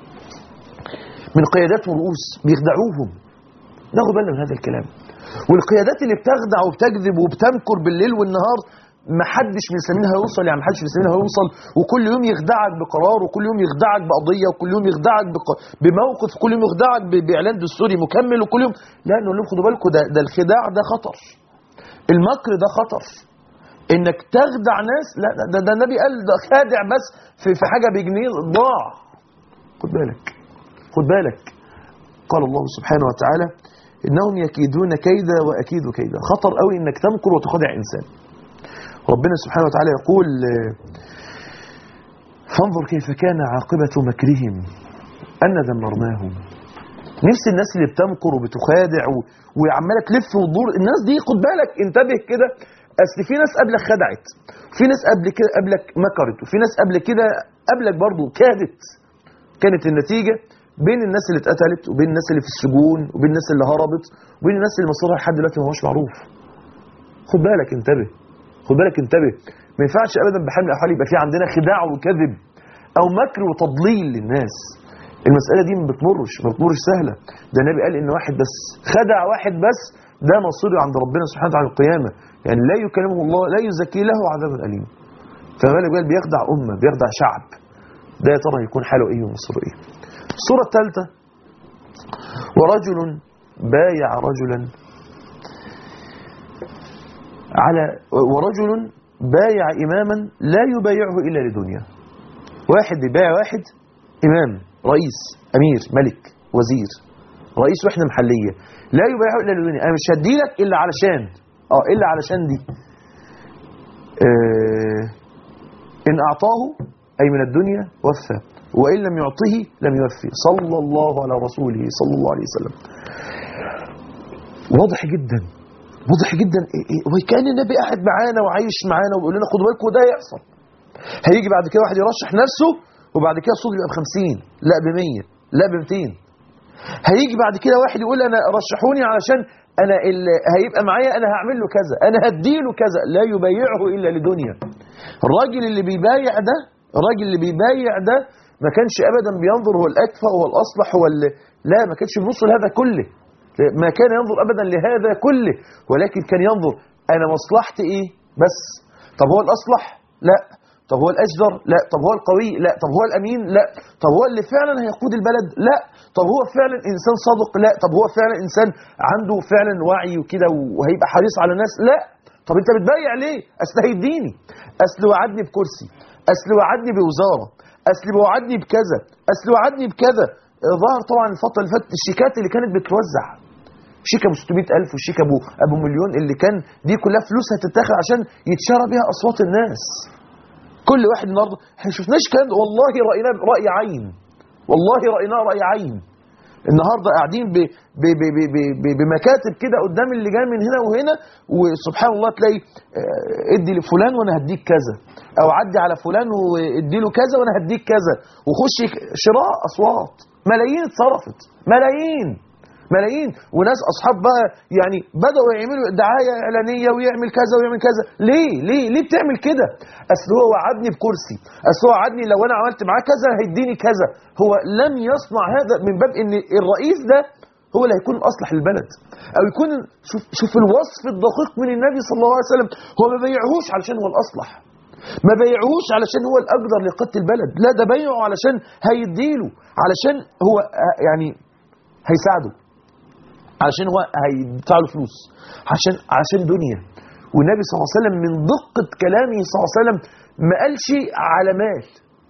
Speaker 3: من قيادات ورؤوس بيخدعوهم ناخد بالنا من هذا الكلام والقيادات اللي بتخدع وبتكذب وبتمكر بالليل والنهار ما حدش من السامين هيوصل يعني ما حدش من السامين هيوصل وكل يوم يخدعك بقرار وكل يوم يخدعك بقضيه وكل يوم يخدعك بق... بموقف كل يوم يخدعك ب... باعلان دستوري مكمل وكل يوم لا نقول لهم خدوا بالكم ده ده الخداع ده خطر المكر ده خطر انك تخدع ناس لا ده, ده, ده النبي قال ده خادع بس في, في حاجه بجنيه ضاع خد بالك خد بالك قال الله سبحانه وتعالى انهم يكيدون كيدا واكيد كيدا خطر قوي انك تمكر وتخدع انسان ربنا سبحانه وتعالى يقول آه، فانظر كيف كان عاقبة مكرهم أن دمرناهم نفس الناس اللي بتمكر وبتخادع و- وعمالة تلف وتدور الناس دي خد بالك انتبه كده اصل في ناس قبلك خدعت في ناس قبل كده قبلك مكرت وفي ناس قبل كده قبلك برضو كادت كانت النتيجة بين الناس اللي اتقتلت وبين الناس اللي في السجون وبين الناس اللي هربت وبين الناس اللي مصيرها لحد دلوقتي ما هوش معروف خد بالك انتبه خد بالك انتبه ما ينفعش ابدا بحال من الاحوال يبقى في عندنا خداع وكذب او مكر وتضليل للناس المساله دي ما بتمرش ما بتمرش سهله ده النبي قال ان واحد بس خدع واحد بس ده مصيره عند ربنا سبحانه وتعالى القيامه يعني لا يكلمه الله لا يزكي له عذاب اليم فما بالك بقى بيخدع امه بيخدع شعب ده يا ترى هيكون حاله ايه ومصيره ايه الصوره الثالثه ورجل بايع رجلا على ورجل بايع إماما لا يبايعه إلا لدنيا واحد بيبايع واحد إمام رئيس أمير ملك وزير رئيس وحدة محلية لا يبايعه إلا لدنيا أنا مش هديلك إلا علشان آه إلا علشان دي آه إن أعطاه أي من الدنيا وفى وإن لم يعطه لم يوفي صلى الله على رسوله صلى الله عليه وسلم واضح جدا واضح جدا إيه إيه وكان النبي قاعد معانا وعايش معانا وبيقول لنا خدوا بالكم ده هيحصل هيجي بعد كده واحد يرشح نفسه وبعد كده الصوت يبقى ب 50 لا ب 100 لا ب 200 هيجي بعد كده واحد يقول انا رشحوني علشان انا اللي هيبقى معايا انا هعمل له كذا انا هديله كذا لا يبايعه الا لدنيا الراجل اللي بيبايع ده الراجل اللي بيبايع ده ما كانش ابدا بينظر هو الاكفأ هو الاصلح هو اللي لا ما كانش بيبص لهذا كله ما كان ينظر ابدا لهذا كله ولكن كان ينظر انا مصلحتي ايه بس طب هو الاصلح لا طب هو الاجدر لا طب هو القوي لا طب هو الامين لا طب هو اللي فعلا هيقود البلد لا طب هو فعلا انسان صادق لا طب هو فعلا انسان عنده فعلا وعي وكده وهيبقى حريص على الناس لا طب انت بتبيع ليه اصل هيديني اصل وعدني بكرسي اصل وعدني بوزاره اصل وعدني بكذا اصل وعدني بكذا ظهر طبعا الفتره اللي فاتت الشيكات اللي كانت بتوزع شيك ابو 600000 والشيك ابو ابو مليون اللي كان دي كلها فلوس هتتاخد عشان يتشرى بيها اصوات الناس كل واحد النهارده احنا شفناش كان والله رايناه راي عين والله رايناه راي عين النهارده قاعدين ب ب ب ب ب ب بمكاتب كده قدام اللي جاي من هنا وهنا وسبحان الله تلاقي آه، ادي لفلان وانا هديك كذا او عدي على فلان وادي له كذا وانا هديك كذا وخش شراء اصوات ملايين اتصرفت ملايين ملايين وناس اصحاب بقى يعني بداوا يعملوا دعايه اعلانيه ويعمل كذا ويعمل كذا ليه ليه ليه بتعمل كده اصل هو وعدني بكرسي اصل هو وعدني لو انا عملت معاه كذا هيديني كذا هو لم يصنع هذا من باب ان الرئيس ده هو اللي هيكون اصلح البلد او يكون شوف شوف الوصف الدقيق من النبي صلى الله عليه وسلم هو ما بيعهوش علشان هو الاصلح ما بيعهوش علشان هو الاقدر لقاده البلد لا ده بيعه علشان هيديله علشان هو آه، يعني هيساعده علشان هو هيدفع له فلوس عشان عشان دنيا والنبي صلى الله عليه وسلم من دقة كلامه صلى الله عليه وسلم ما قالش على مال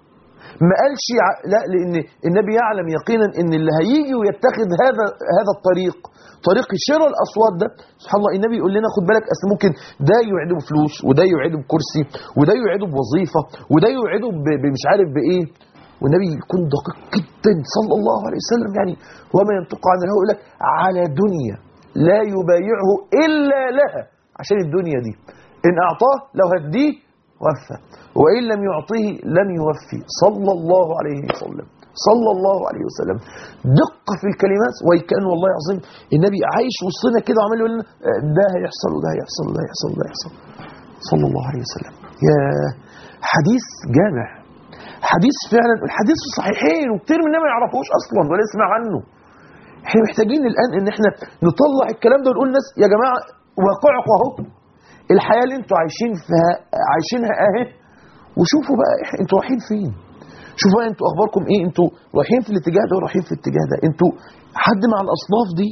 Speaker 3: ما قالش ع... لا لان النبي يعلم يقينا ان اللي هيجي ويتخذ هذا هذا الطريق طريق شراء الاصوات ده سبحان الله النبي يقول لنا خد بالك اصل ممكن ده يوعده بفلوس وده يوعده بكرسي وده يوعده بوظيفه وده يوعده ب... بمش عارف بايه والنبي يكون دقيق جدا صلى الله عليه وسلم يعني وما ينطق عن الهوى يقول لك على دنيا لا يبايعه الا لها عشان الدنيا دي ان اعطاه لو هديه وفى وان لم يعطيه لم يوفي صلى الله عليه وسلم صلى الله عليه وسلم دقة في الكلمات وكان والله العظيم النبي عايش وسطنا كده وعمال يقول لنا آه، ده هيحصل وده هيحصل وده هيحصل وده هيحصل صلى الله عليه وسلم يا حديث جامع حديث فعلا الحديث في الصحيحين وكتير مننا ما يعرفوش اصلا ولا يسمع عنه احنا محتاجين الان ان احنا نطلع الكلام ده ونقول للناس يا جماعه واقعكم اهو الحياه اللي انتوا عايشين فيها عايشينها اهي وشوفوا بقى إح- انتوا رايحين فين شوفوا بقى انتوا اخباركم ايه انتوا رايحين في الاتجاه ده ورايحين في الاتجاه ده انتوا حد مع الاصناف دي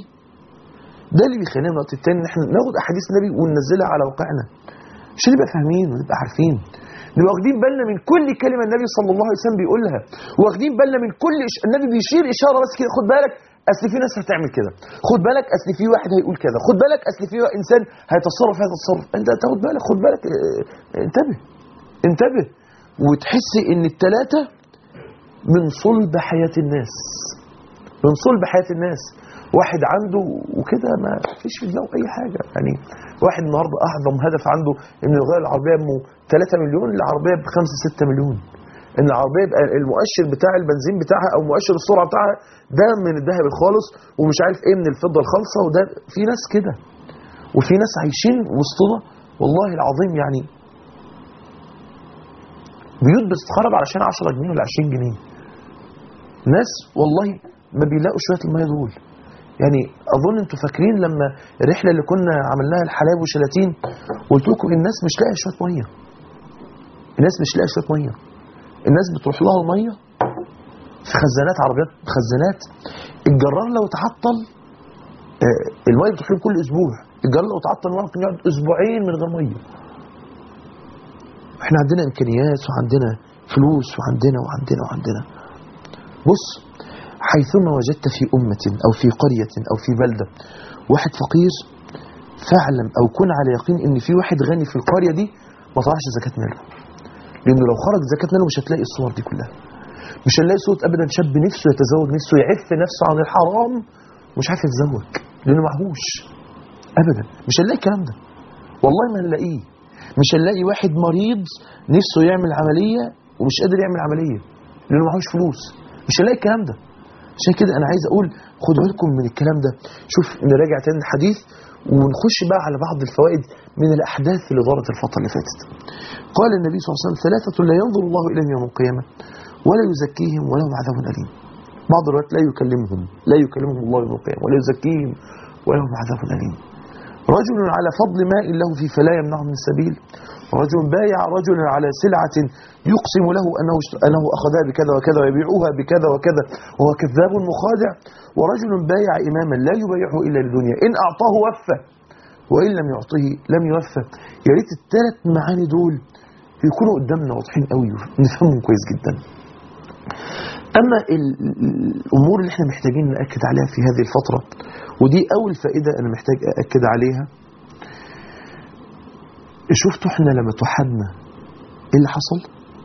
Speaker 3: ده اللي بيخلينا الوقت التاني ان احنا ناخد احاديث النبي وننزلها على واقعنا عشان نبقى فاهمين ونبقى عارفين نبقى واخدين بالنا من كل كلمه النبي صلى الله عليه وسلم بيقولها واخدين بالنا من كل إش... النبي بيشير اشاره بس كده خد بالك اصل في ناس هتعمل كده خد بالك اصل في واحد هيقول كذا خد بالك اصل في انسان هيتصرف هذا التصرف انت تاخد بالك خد بالك اه، انتبه انتبه وتحس ان الثلاثه من صلب حياه الناس من صلب حياه الناس واحد عنده وكده ما فيش في دماغه اي حاجه يعني واحد النهارده اعظم هدف عنده انه يغير العربيه ب 3 مليون العربيه ب 5 6 مليون ان العربيه يبقى المؤشر بتاع البنزين بتاعها او مؤشر السرعه بتاعها ده من الذهب الخالص ومش عارف ايه من الفضه الخالصه وده في ناس كده وفي ناس عايشين وسطنا والله العظيم يعني بيوت بتتخرب علشان 10 جنيه ولا 20 جنيه ناس والله ما بيلاقوا شويه الميه دول يعني اظن انتوا فاكرين لما الرحله اللي كنا عملناها الحلايب وشلاتين قلت لكم الناس مش لاقيه شويه ميه الناس مش لاقيه شويه ميه الناس بتروح لها الميه في خزانات عربيات خزانات الجرار لو تعطل آه، الميه بتروح له كل اسبوع الجرار لو تعطل ممكن يقعد اسبوعين من غير ميه احنا عندنا امكانيات وعندنا فلوس وعندنا وعندنا وعندنا بص حيثما وجدت في أمة أو في قرية أو في بلدة واحد فقير فاعلم أو كن على يقين إن في واحد غني في القرية دي ما طلعش زكاة ماله لأنه لو خرج زكاة ماله مش هتلاقي الصور دي كلها مش هنلاقي صوت أبدا شاب نفسه يتزوج نفسه يعف نفسه عن الحرام مش عارف يتزوج لأنه معهوش أبدا مش هنلاقي الكلام ده والله ما هنلاقيه مش هنلاقي واحد مريض نفسه يعمل عملية ومش قادر يعمل عملية لأنه معهوش فلوس مش هنلاقي الكلام ده عشان كده أنا عايز أقول خدوا بالكم من الكلام ده شوف نراجع تاني الحديث ونخش بقى على بعض الفوائد من الأحداث اللي دارت الفترة اللي فاتت قال النبي صلى الله عليه وسلم ثلاثة لا ينظر الله إليهم يوم القيامة ولا يزكيهم ولهم عذاب أليم بعض الروايات لا يكلمهم لا يكلمهم الله يوم القيامة ولا يزكيهم ولهم عذاب أليم رجل على فضل ماء له فيه فلا يمنعه من السبيل رجل بايع رجلا على سلعة يقسم له أنه, أنه أخذها بكذا وكذا ويبيعها بكذا وكذا وهو كذاب مخادع ورجل بايع إماما لا يبايعه إلا للدنيا إن أعطاه وفى وإن لم يعطه لم يوفى يا ريت الثلاث معاني دول يكونوا قدامنا واضحين قوي نفهمهم كويس جدا أما ال- ال- الأمور اللي احنا محتاجين نأكد عليها في هذه الفترة ودي أول فائدة أنا محتاج أأكد عليها شفتوا احنا لما توحدنا ايه اللي حصل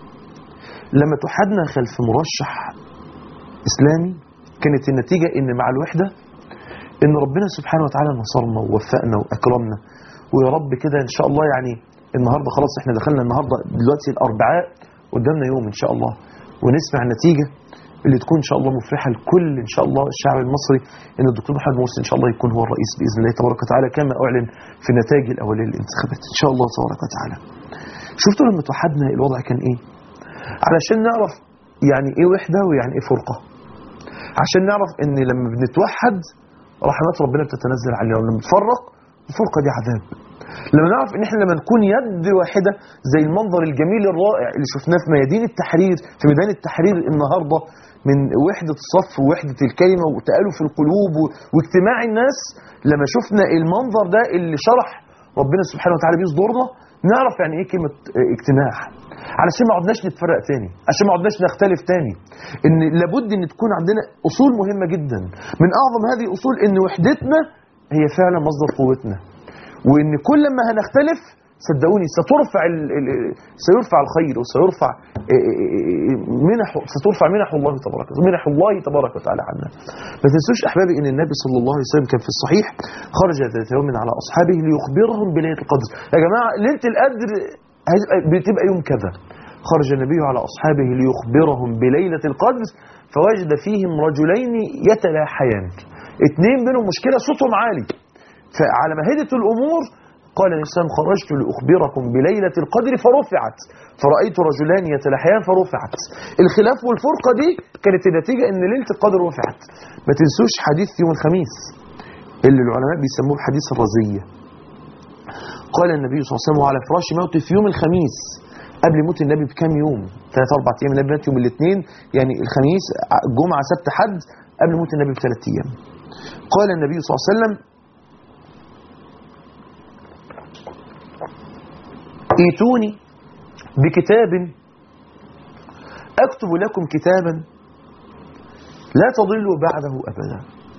Speaker 3: لما توحدنا خلف مرشح اسلامي كانت النتيجة ان مع الوحدة ان ربنا سبحانه وتعالى نصرنا ووفقنا واكرمنا ويا رب كده ان شاء الله يعني النهاردة خلاص احنا دخلنا النهاردة دلوقتي الاربعاء قدامنا يوم ان شاء الله ونسمع النتيجة اللي تكون ان شاء الله مفرحة لكل ان شاء الله الشعب المصري ان الدكتور محمد مرسي ان شاء الله يكون هو الرئيس باذن الله تبارك وتعالى كما اعلن في النتائج الاوليه للانتخابات ان شاء الله تبارك وتعالى شفتوا لما توحدنا الوضع كان ايه علشان نعرف يعني ايه وحده ويعني ايه فرقه عشان نعرف ان لما بنتوحد رحمات ربنا بتتنزل علينا ولما بنتفرق الفرقه دي عذاب لما نعرف ان احنا لما نكون يد واحده زي المنظر الجميل الرائع اللي شفناه في ميادين التحرير في ميدان التحرير النهارده من وحده الصف ووحده الكلمه وتالف القلوب و- واجتماع الناس لما شفنا المنظر ده اللي شرح ربنا سبحانه وتعالى بيه صدورنا نعرف يعني ايه كلمه اه، اجتماع علشان ما عدناش نتفرق تاني عشان ما عدناش نختلف تاني ان لابد ان تكون عندنا اصول مهمه جدا من اعظم هذه الاصول ان وحدتنا هي فعلا مصدر قوتنا وان كل ما هنختلف صدقوني سترفع ال... ال... سيرفع الخير وسيرفع إيه إيه إيه منح سترفع منح الله تبارك منح الله تبارك وتعالى عنا ما تنسوش احبابي ان النبي صلى الله عليه وسلم كان في الصحيح خرج ذات يوم على اصحابه ليخبرهم بليله القدر يا جماعه ليله القدر هتبقى بتبقى يوم كذا خرج النبي على اصحابه ليخبرهم بليله القدر فوجد فيهم رجلين يتلاحيان اتنين بينهم مشكله صوتهم عالي فعلى ما هدت الأمور قال الإنسان خرجت لأخبركم بليلة القدر فرفعت فرأيت رجلان يتلاحيان فرفعت الخلاف والفرقة دي كانت النتيجة أن ليلة القدر رفعت ما تنسوش حديث يوم الخميس اللي العلماء بيسموه الحديث الرزية قال النبي صلى الله عليه وسلم على فراش موته في يوم الخميس قبل موت النبي بكام يوم ثلاث أربع أيام النبي مات يوم الاثنين يعني الخميس جمعة سبت حد قبل موت النبي بثلاث أيام قال النبي صلى الله عليه وسلم ائتوني بكتاب أكتب لكم كتابا لا تضلوا بعده أبدا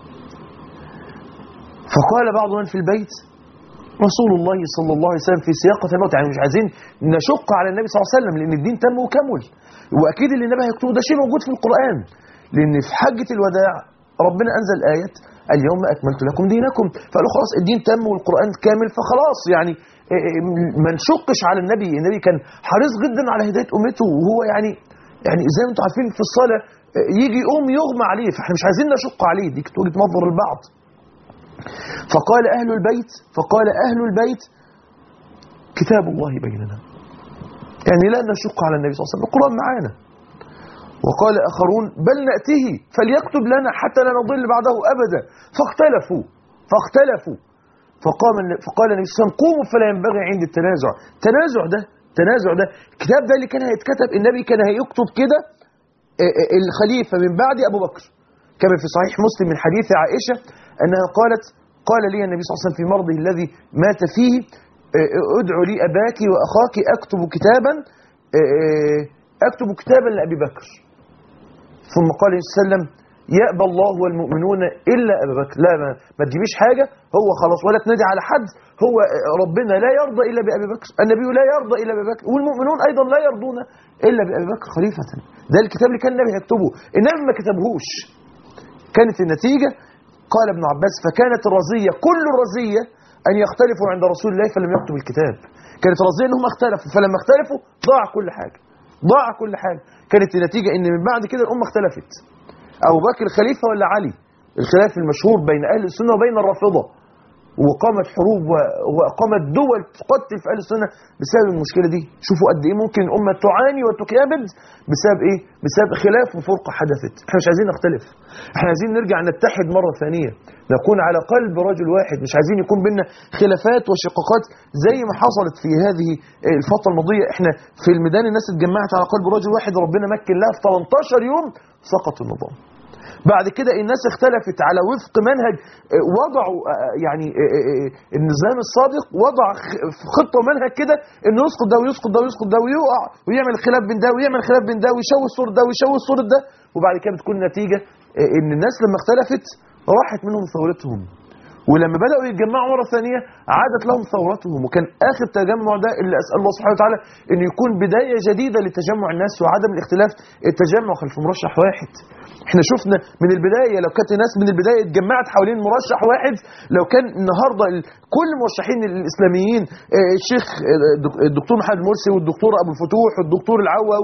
Speaker 3: فقال بعض من في البيت رسول الله صلى الله عليه وسلم في سياقة الموت يعني مش عايزين نشق على النبي صلى الله عليه وسلم لأن الدين تم وكمل وأكيد اللي النبي هيكتبه ده شيء موجود في القرآن لأن في حجة الوداع ربنا أنزل آية اليوم أكملت لكم دينكم فقالوا خلاص الدين تم والقرآن كامل فخلاص يعني ما نشقش على النبي النبي كان حريص جدا على هداية أمته وهو يعني يعني زي ما انتم عارفين في الصلاة يجي يقوم يغمى عليه فاحنا مش عايزين نشق عليه دي كانت وجهة نظر البعض فقال أهل البيت فقال أهل البيت كتاب الله بيننا يعني لا نشق على النبي صلى الله عليه وسلم القرآن معانا وقال آخرون بل نأتيه فليكتب لنا حتى لا نضل بعده أبدا فاختلفوا فاختلفوا فقام الن- فقال النبي صلى الله عليه وسلم قوموا فلا ينبغي عندي التنازع تنازع ده تنازع ده الكتاب ده اللي كان هيتكتب النبي كان هيكتب كده آه، آه، الخليفة من بعد أبو بكر كما في صحيح مسلم من حديث عائشة أنها قالت قال لي النبي صلى الله عليه وسلم في مرضه الذي مات فيه آه، آه، ادعو لي أباك وأخاك أكتب كتابا آه، آه، أكتب كتابا لأبي بكر ثم قال صلى الله عليه وسلم يأبى الله والمؤمنون إلا أبا بكر لا ما, ما تجيبيش حاجة هو خلاص ولا تنادي على حد هو ربنا لا يرضى إلا بأبي بكر النبي لا يرضى إلا بأبي بكر والمؤمنون أيضا لا يرضون إلا بأبي بكر خليفة ده الكتاب اللي كان النبي هيكتبه النبي ما كتبهوش كانت النتيجة قال ابن عباس فكانت الرزية كل الرزية أن يختلفوا عند رسول الله فلم يكتب الكتاب كانت الرزية أنهم اختلفوا فلما اختلفوا ضاع كل حاجة ضاع كل حاجة كانت النتيجة أن من بعد كده الأمة اختلفت أبو بكر خليفة ولا علي الخلاف المشهور بين أهل السنة وبين الرافضة وقامت حروب و- وقامت دول تقتل في اهل السنه بسبب المشكله دي شوفوا قد ايه ممكن الامه تعاني وتكابد بسبب ايه بسبب خلاف وفرقه حدثت احنا مش عايزين نختلف احنا عايزين نرجع نتحد مره ثانيه نكون على قلب رجل واحد مش عايزين يكون بينا خلافات وشقاقات زي ما حصلت في هذه الفتره الماضيه احنا في الميدان الناس اتجمعت على قلب رجل واحد ربنا مكن لها في 18 يوم سقط النظام بعد كده الناس اختلفت على وفق منهج آه، وضعوا آه، يعني آه، آه، آه، النظام الصادق وضع خ- في خطه ومنهج كده انه يسقط ده ويسقط ده ويسقط ده ويقع ويعمل خلاف بين ده ويعمل خلاف بين ده ويشوه صورة ده ويشوه صورة ده وبعد كده بتكون النتيجه آه، ان الناس لما اختلفت راحت منهم ثورتهم ولما بدأوا يتجمعوا مرة ثانية عادت لهم ثورتهم وكان آخر تجمع ده اللي أسأل الله سبحانه وتعالى أن يكون بداية جديدة لتجمع الناس وعدم الاختلاف التجمع خلف مرشح واحد احنا شفنا من البداية لو كانت الناس من البداية اتجمعت حوالين مرشح واحد لو كان النهاردة ال- كل المرشحين الإسلاميين آه، الشيخ آه، الدك- الدكتور محمد مرسي والدكتور أبو الفتوح والدكتور العوا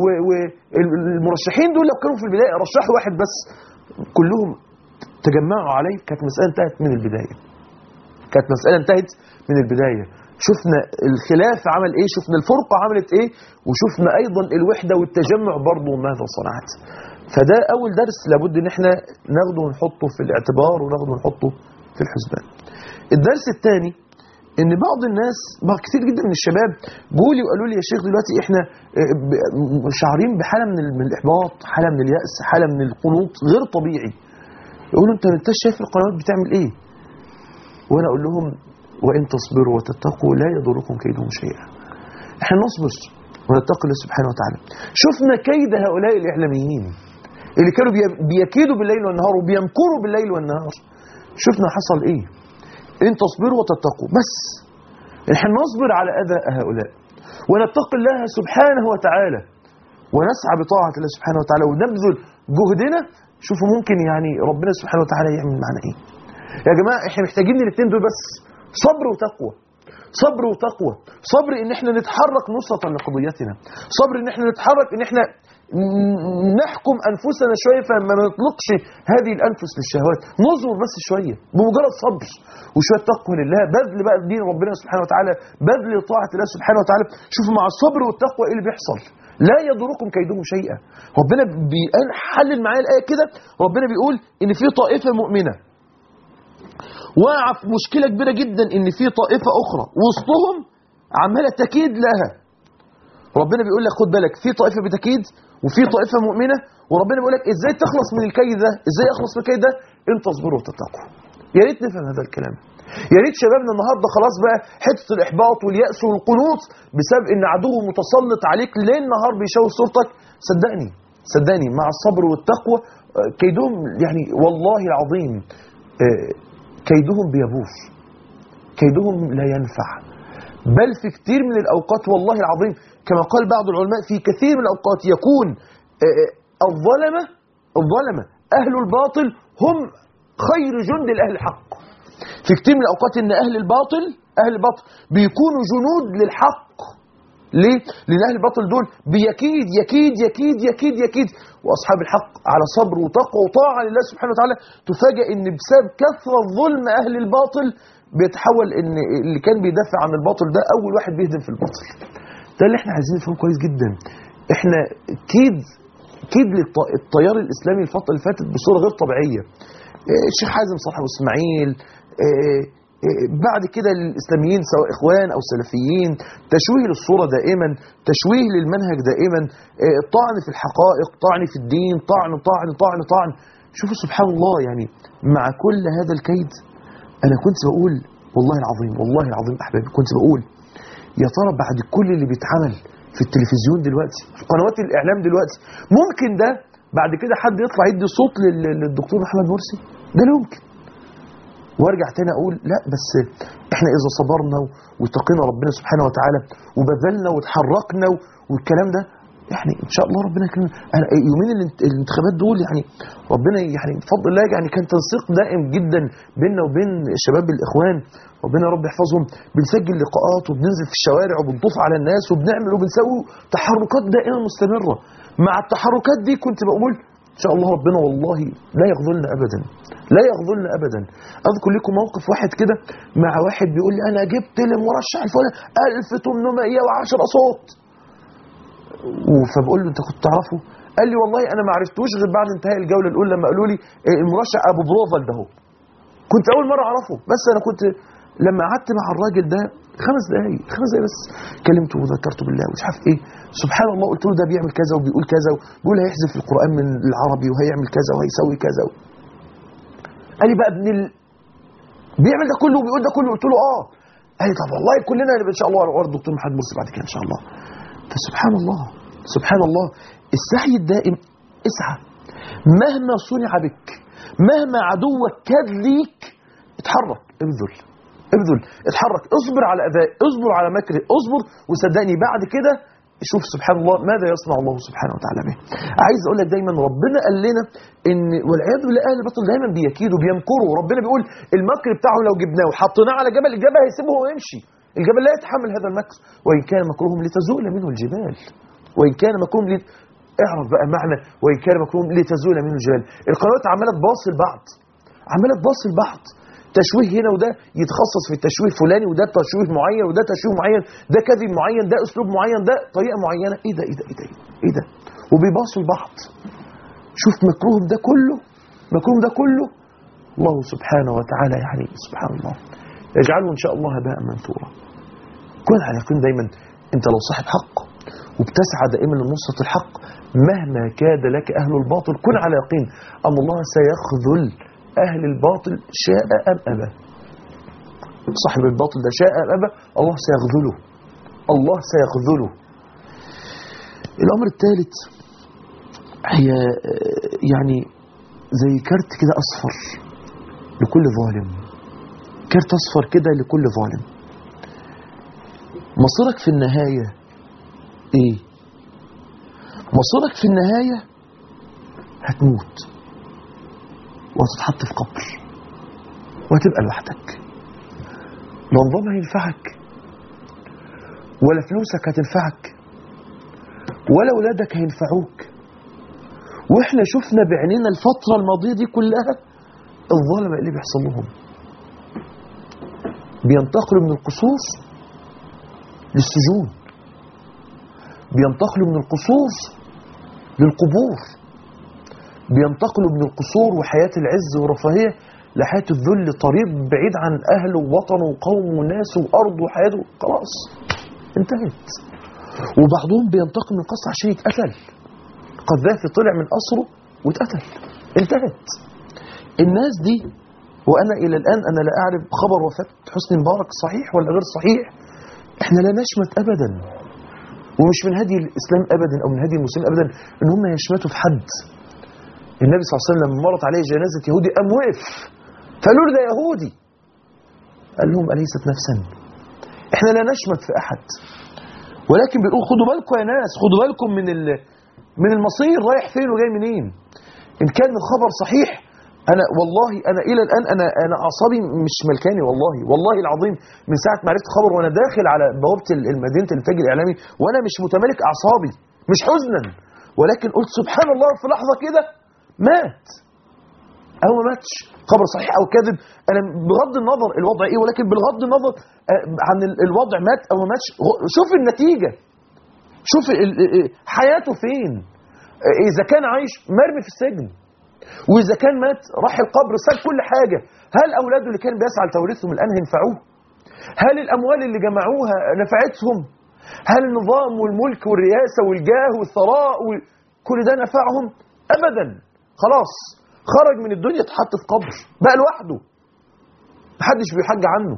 Speaker 3: والمرشحين دول لو كانوا في البداية رشحوا واحد بس كلهم تجمعوا عليه كانت مسألة انتهت من البداية كانت مسألة انتهت من البداية شفنا الخلاف عمل ايه شفنا الفرقة عملت ايه وشفنا ايضا الوحدة والتجمع برضه ماذا صنعت فده اول درس لابد ان احنا ناخده ونحطه في الاعتبار وناخده ونحطه في الحسبان الدرس الثاني ان بعض الناس بعض كتير جدا من الشباب جولي وقالوا لي يا شيخ دلوقتي احنا آه، ب- شعارين بحاله من ال- من الاحباط حاله من الياس حاله من القنوط غير طبيعي يقولوا انت انت شايف القنوات بتعمل ايه وانا اقول لهم وان تصبروا وتتقوا لا يضركم كيدهم شيئا احنا نصبر ونتقي الله سبحانه وتعالى شفنا كيد هؤلاء الاعلاميين اللي كانوا بي- بيكيدوا بالليل والنهار وبيمكروا بالليل والنهار شفنا حصل ايه ان تصبروا وتتقوا بس احنا نصبر على اذى هؤلاء ونتقي الله سبحانه وتعالى ونسعى بطاعة الله سبحانه وتعالى ونبذل جهدنا شوفوا ممكن يعني ربنا سبحانه وتعالى يعمل معنا ايه يا جماعة احنا محتاجين الاثنين دول بس صبر وتقوى صبر وتقوى صبر ان احنا نتحرك نصرة لقضيتنا صبر ان احنا نتحرك ان احنا ن- نحكم انفسنا شويه فما نطلقش هذه الانفس للشهوات نصبر بس شويه بمجرد صبر وشويه تقوى لله بذل بقى دين ربنا سبحانه وتعالى بذل طاعه الله سبحانه وتعالى شوفوا مع الصبر والتقوى ايه اللي بيحصل لا يضركم كيدهم شيئا ربنا بيحلل معايا الايه كده ربنا بيقول ان في طائفه مؤمنه وقع في مشكله كبيره جدا ان في طائفه اخرى وسطهم عماله تكيد لها ربنا بيقول لك خد بالك في طائفه بتكيد وفي طائفه مؤمنه وربنا بيقول لك ازاي تخلص من الكيد ده ازاي اخلص من الكيد ده ان تصبروا وتتقوا يا ريت نفهم هذا الكلام يا ريت شبابنا النهارده خلاص بقى حته الاحباط والياس والقنوط بسبب ان عدو متسلط عليك ليل نهار بيشوه صورتك صدقني صدقني مع الصبر والتقوى آه، كيدهم يعني والله العظيم آه، كيدهم بيبوظ كيدهم لا ينفع بل في كثير من الأوقات والله العظيم كما قال بعض العلماء في كثير من الأوقات يكون آه، آه، الظلمة الظلمة أهل الباطل هم خير جند لأهل الحق في كثير من الأوقات إن أهل الباطل أهل الباطل بيكونوا جنود للحق ليه؟ لأن أهل الباطل دول بيكيد يكيد يكيد يكيد يكيد وأصحاب الحق على صبر وتقوى وطاعة لله سبحانه وتعالى تفاجأ إن بسبب كثرة ظلم أهل الباطل بيتحول إن اللي كان بيدافع عن الباطل ده أول واحد بيهدم في الباطل ده اللي احنا عايزين نفهمه كويس جدا احنا كيد كيد للتيار الاسلامي الفتره اللي فاتت بصوره غير طبيعيه إيه، الشيخ حازم صلاح واسماعيل إيه، إيه، بعد كده للاسلاميين سواء اخوان او سلفيين تشويه للصوره دائما تشويه للمنهج دائما إيه، الطعن في الحقائق طعن في الدين طعن طعن طعن طعن شوفوا سبحان الله يعني مع كل هذا الكيد انا كنت بقول والله العظيم والله العظيم احبابي كنت بقول يا ترى بعد كل اللي بيتعمل في التلفزيون دلوقتي في قنوات الاعلام دلوقتي ممكن ده بعد كده حد يطلع يدي صوت لل- للدكتور محمد مرسي ده لا يمكن وارجع تاني اقول لا بس احنا اذا صبرنا واتقينا ربنا سبحانه وتعالى وبذلنا وتحركنا و- والكلام ده يعني ان شاء الله ربنا يكرم انا يومين الانت- الانتخابات دول يعني ربنا يعني بفضل الله يعني كان تنسيق دائم جدا بيننا وبين شباب الاخوان ربنا يا رب يحفظهم بنسجل لقاءات وبننزل في الشوارع وبنطوف على الناس وبنعمل وبنسوي تحركات دائمه مستمره مع التحركات دي كنت بقول ان شاء الله ربنا والله لا يخذلنا ابدا لا يخذلنا ابدا اذكر لكم موقف واحد كده مع واحد بيقول لي انا جبت للمرشح الفلاني 1810 صوت و- فبقول له انت كنت تعرفه قال لي والله انا ما عرفتوش غير بعد انتهاء الجوله الاولى لما قالوا لي إيه، المرشح ابو بروفال ده هو كنت اول مره اعرفه بس انا كنت لما قعدت مع الراجل ده خمس دقايق خمس دقايق بس كلمته وذكرته بالله ومش عارف ايه سبحان الله قلت له ده بيعمل كذا وبيقول كذا وبيقول هيحذف القران من العربي وهيعمل كذا وهيسوي كذا قال لي بقى ابن ال... بيعمل ده كله وبيقول ده كله قلت له اه قال لي طب والله كلنا نبقى ان شاء الله ورا الدكتور محمد مرسي بعد كده ان شاء الله فسبحان الله سبحان الله السعي الدائم اسعى مهما صنع بك مهما عدوك كاد ليك اتحرك ابذل ابذل اتحرك اصبر على اذاه اصبر على مكره اصبر وصدقني بعد كده شوف سبحان الله ماذا يصنع الله سبحانه وتعالى به عايز اقول لك دايما ربنا قال لنا ان والعياذ بالله اهل الباطل دايما بيكيدوا بيمكروا ربنا بيقول المكر بتاعه لو جبناه وحطيناه على جبل الجبل هيسيبه ويمشي الجبل لا يتحمل هذا المكر وان كان مكرهم لتزول منه الجبال وان كان مكرهم لت... اعرف بقى معنى وان كان مكرهم لتزول منه الجبال القنوات عماله تباصي لبعض عماله تباصي لبعض تشويه هنا وده يتخصص في التشويه الفلاني وده تشويه معين وده تشويه معين ده كذب معين ده اسلوب معين ده طريقه معينه ايه ده ايه ده ايه ده ايه ده وبيباصوا لبعض شوف مكروهم ده كله مكروهم ده كله الله سبحانه وتعالى يعني سبحان الله يجعله ان شاء الله هباء منثورا كن على يقين دايما انت لو صاحب حق وبتسعى دائما لنصرة الحق مهما كاد لك أهل الباطل كن على يقين أن الله سيخذل أهل الباطل شاء أم أبى صاحب الباطل ده شاء أم أبى الله سيخذله الله سيخذله الأمر الثالث هي آه، يعني زي كارت كده أصفر لكل ظالم كارت أصفر كده لكل ظالم مصيرك في النهاية إيه مصيرك في النهاية هتموت وهتتحط في قبر وهتبقى لوحدك لا نظام هينفعك ولا فلوسك هتنفعك ولا ولادك هينفعوك واحنا شفنا بعينينا الفترة الماضية دي كلها الظلمة اللي بيحصل لهم بينتقلوا من القصور للسجون بينتقلوا من القصور للقبور بينتقلوا من القصور وحياة العز والرفاهية لحياة الذل طريق بعيد عن أهله ووطنه وقومه وناسه وأرضه وحياته خلاص انتهت وبعضهم بينتقل من القصر عشان يتقتل قذافي طلع من قصره واتقتل انتهت الناس دي وأنا إلى الآن أنا لا أعرف خبر وفاة حسني مبارك صحيح ولا غير صحيح احنا لا نشمت أبدا ومش من هدي الإسلام أبدا أو من هدي المسلمين أبدا إن هم يشمتوا في حد النبي صلى الله عليه وسلم لما مرت عليه جنازة يهودي قام وقف فقالوا له ده يهودي قال لهم أليست نفسا احنا لا نشمت في أحد ولكن بنقول خدوا بالكم يا ناس خدوا بالكم من ال- من المصير رايح فين وجاي منين إن كان الخبر صحيح أنا والله أنا إلى الآن أنا أنا أعصابي مش ملكاني والله والله العظيم من ساعة ما عرفت خبر وأنا داخل على بوابة ال- المدينة الإنتاج الإعلامي وأنا مش متمالك أعصابي مش حزنا ولكن قلت سبحان الله في لحظة كده مات أو ما ماتش خبر صحيح أو كذب أنا بغض النظر الوضع إيه ولكن بغض النظر آه، عن ال- الوضع مات أو ما ماتش غ- شوف النتيجة شوف ال- ال- حياته فين اذا كان عايش مرمي في السجن واذا كان مات راح القبر ساب كل حاجه هل اولاده اللي كان بيسعى لتوريثهم الان هينفعوه هل الاموال اللي جمعوها نفعتهم هل النظام والملك والرئاسه والجاه والثراء وال... كل ده نفعهم ابدا خلاص خرج من الدنيا اتحط في قبر بقى لوحده محدش بيحج عنه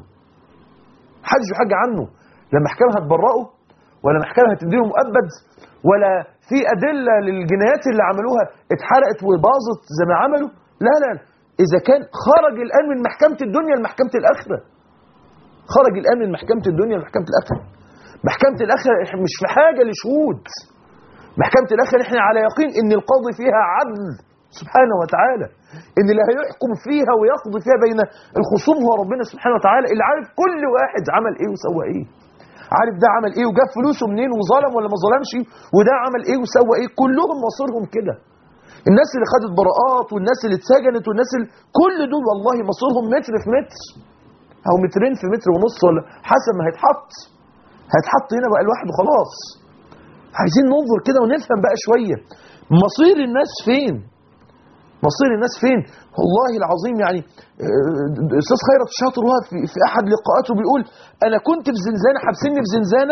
Speaker 3: محدش بيحج عنه لا محكمه هتبرئه ولا محكمه هتديله مؤبد ولا في ادله للجنايات اللي عملوها اتحرقت وباظت زي ما عملوا لا لا اذا كان خرج الان من محكمه الدنيا لمحكمه الاخره خرج الان من محكمه الدنيا لمحكمه الاخره محكمه الاخره إحنا مش في حاجه لشهود محكمه الاخره احنا على يقين ان القاضي فيها عدل سبحانه وتعالى ان اللي هيحكم فيها ويقضي فيها بين الخصوم هو ربنا سبحانه وتعالى اللي عارف كل واحد عمل ايه وسوى ايه عارف ده عمل ايه وجاب فلوسه منين وظلم ولا ما ظلمش وده عمل ايه وسوى ايه كلهم مصيرهم كده الناس اللي خدت براءات والناس اللي اتسجنت والناس اللي كل دول والله مصيرهم متر في متر او مترين في متر ونص ولا حسب ما هيتحط هيتحط هنا بقى لوحده خلاص عايزين ننظر كده ونفهم بقى شويه مصير الناس فين مصير الناس فين والله العظيم يعني آه، استاذ خيرت الشاطر وهو في, في احد لقاءاته بيقول انا كنت في زنزانه حابسني في زنزانه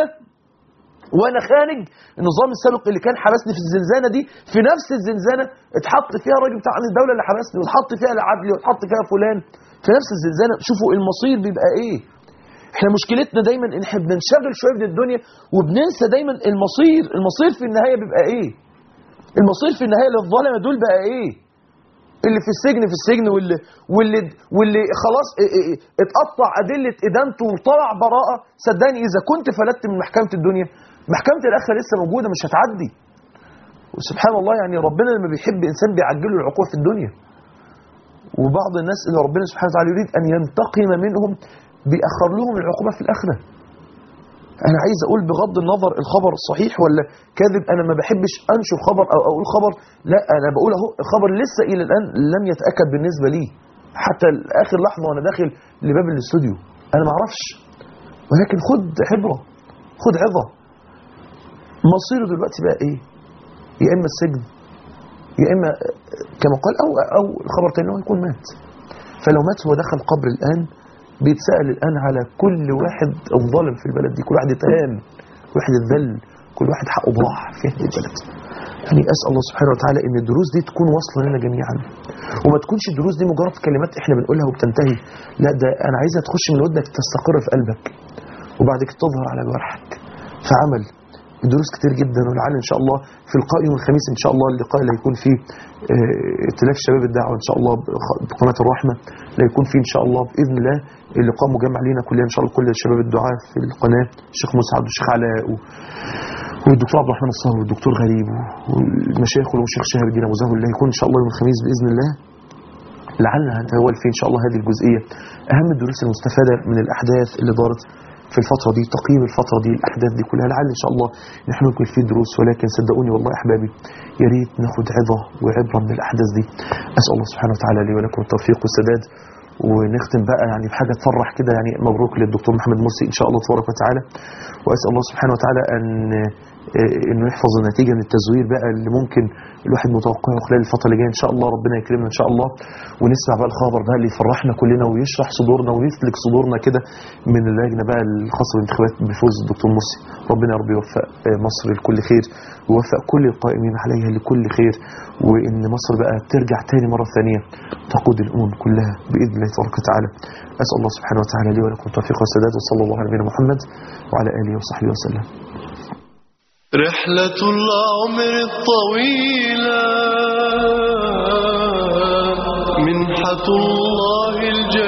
Speaker 3: وانا خارج النظام السابق اللي كان حبسني في الزنزانه دي في نفس الزنزانه اتحط فيها الراجل بتاع الدوله اللي حبسني واتحط فيها العدلي واتحط فيها فلان في نفس الزنزانه شوفوا المصير بيبقى ايه احنا مشكلتنا دايما ان احنا بننشغل شويه من الدنيا وبننسى دايما المصير المصير في النهايه بيبقى ايه المصير في النهايه للظلمه دول بقى ايه اللي في السجن في السجن واللي واللي واللي خلاص ا- ا- ا- اتقطع ادله ادانته وطلع براءه صدقني اذا كنت فلتت من محكمه الدنيا محكمه الاخره لسه موجوده مش هتعدي وسبحان الله يعني ربنا لما بيحب انسان بيعجل له العقوبه في الدنيا وبعض الناس اللي ربنا سبحانه وتعالى يريد ان ينتقم منهم بيأخر لهم العقوبه في الاخره انا عايز اقول بغض النظر الخبر صحيح ولا كاذب انا ما بحبش انشر خبر او اقول خبر لا انا بقول اهو الخبر لسه الى الان لم يتاكد بالنسبه لي حتى اخر لحظه وانا داخل لباب الاستوديو انا ما اعرفش ولكن خد عبره خد عظه مصيره دلوقتي بقى ايه يا اما السجن يا اما كما قال او او الخبر تاني انه يكون مات فلو مات هو دخل قبر الان بيتسأل الآن على كل واحد الظالم في البلد دي كل واحد اتهان كل واحد اتذل كل واحد حقه ضاع في هذه البلد يعني أسأل الله سبحانه وتعالى إن الدروس دي تكون واصلة لنا جميعا وما تكونش الدروس دي مجرد كلمات إحنا بنقولها وبتنتهي لا ده أنا عايزها تخش من ودنك تستقر في قلبك وبعد كده تظهر على جوارحك في عمل دروس كتير جدا ولعل ان شاء الله في لقاء يوم الخميس ان شاء الله اللقاء اللي هيكون فيه آه، ائتلاف شباب الدعوه ان شاء الله بخ- بقناه الرحمه اللي هيكون فيه ان شاء الله باذن الله اللقاء مجمع لينا كلنا ان شاء الله كل شباب الدعاء في القناه الشيخ مسعد والشيخ علاء و... والدكتور عبد الرحمن الصاوي والدكتور غريب والمشايخ والشيخ شهاب الدين ابو زهر اللي هيكون ان شاء الله يوم الخميس باذن الله لعلنا هنتناول فيه ان شاء الله هذه الجزئيه اهم الدروس المستفاده من الاحداث اللي دارت في الفتره دي تقييم الفتره دي الاحداث دي كلها لعل ان شاء الله نحن نكون فيه دروس ولكن صدقوني والله يا احبابي يا ريت ناخد عظه وعبره من الاحداث دي اسال الله سبحانه وتعالى لي ولكم التوفيق والسداد ونختم بقى يعني بحاجه تفرح كده يعني مبروك للدكتور محمد مرسي ان شاء الله تبارك وتعالى واسال الله سبحانه وتعالى ان انه يحفظ النتيجه من التزوير بقى اللي ممكن الواحد متوقعه خلال الفتره اللي جايه ان شاء الله ربنا يكرمنا ان شاء الله ونسمع بقى الخبر بقى اللي يفرحنا كلنا ويشرح صدورنا ويسلك صدورنا كده من اللجنه بقى الخاصه بالانتخابات بفوز الدكتور مرسي ربنا يا رب يوفق مصر لكل خير ويوفق كل القائمين عليها لكل خير وان مصر بقى ترجع تاني مره ثانيه تقود الامم كلها باذن الله تبارك وتعالى اسال الله سبحانه وتعالى لي ولكم التوفيق والسداد وصلى الله على نبينا محمد وعلى اله وصحبه وسلم
Speaker 1: رحلة العمر الطويلة منحة الله الجليل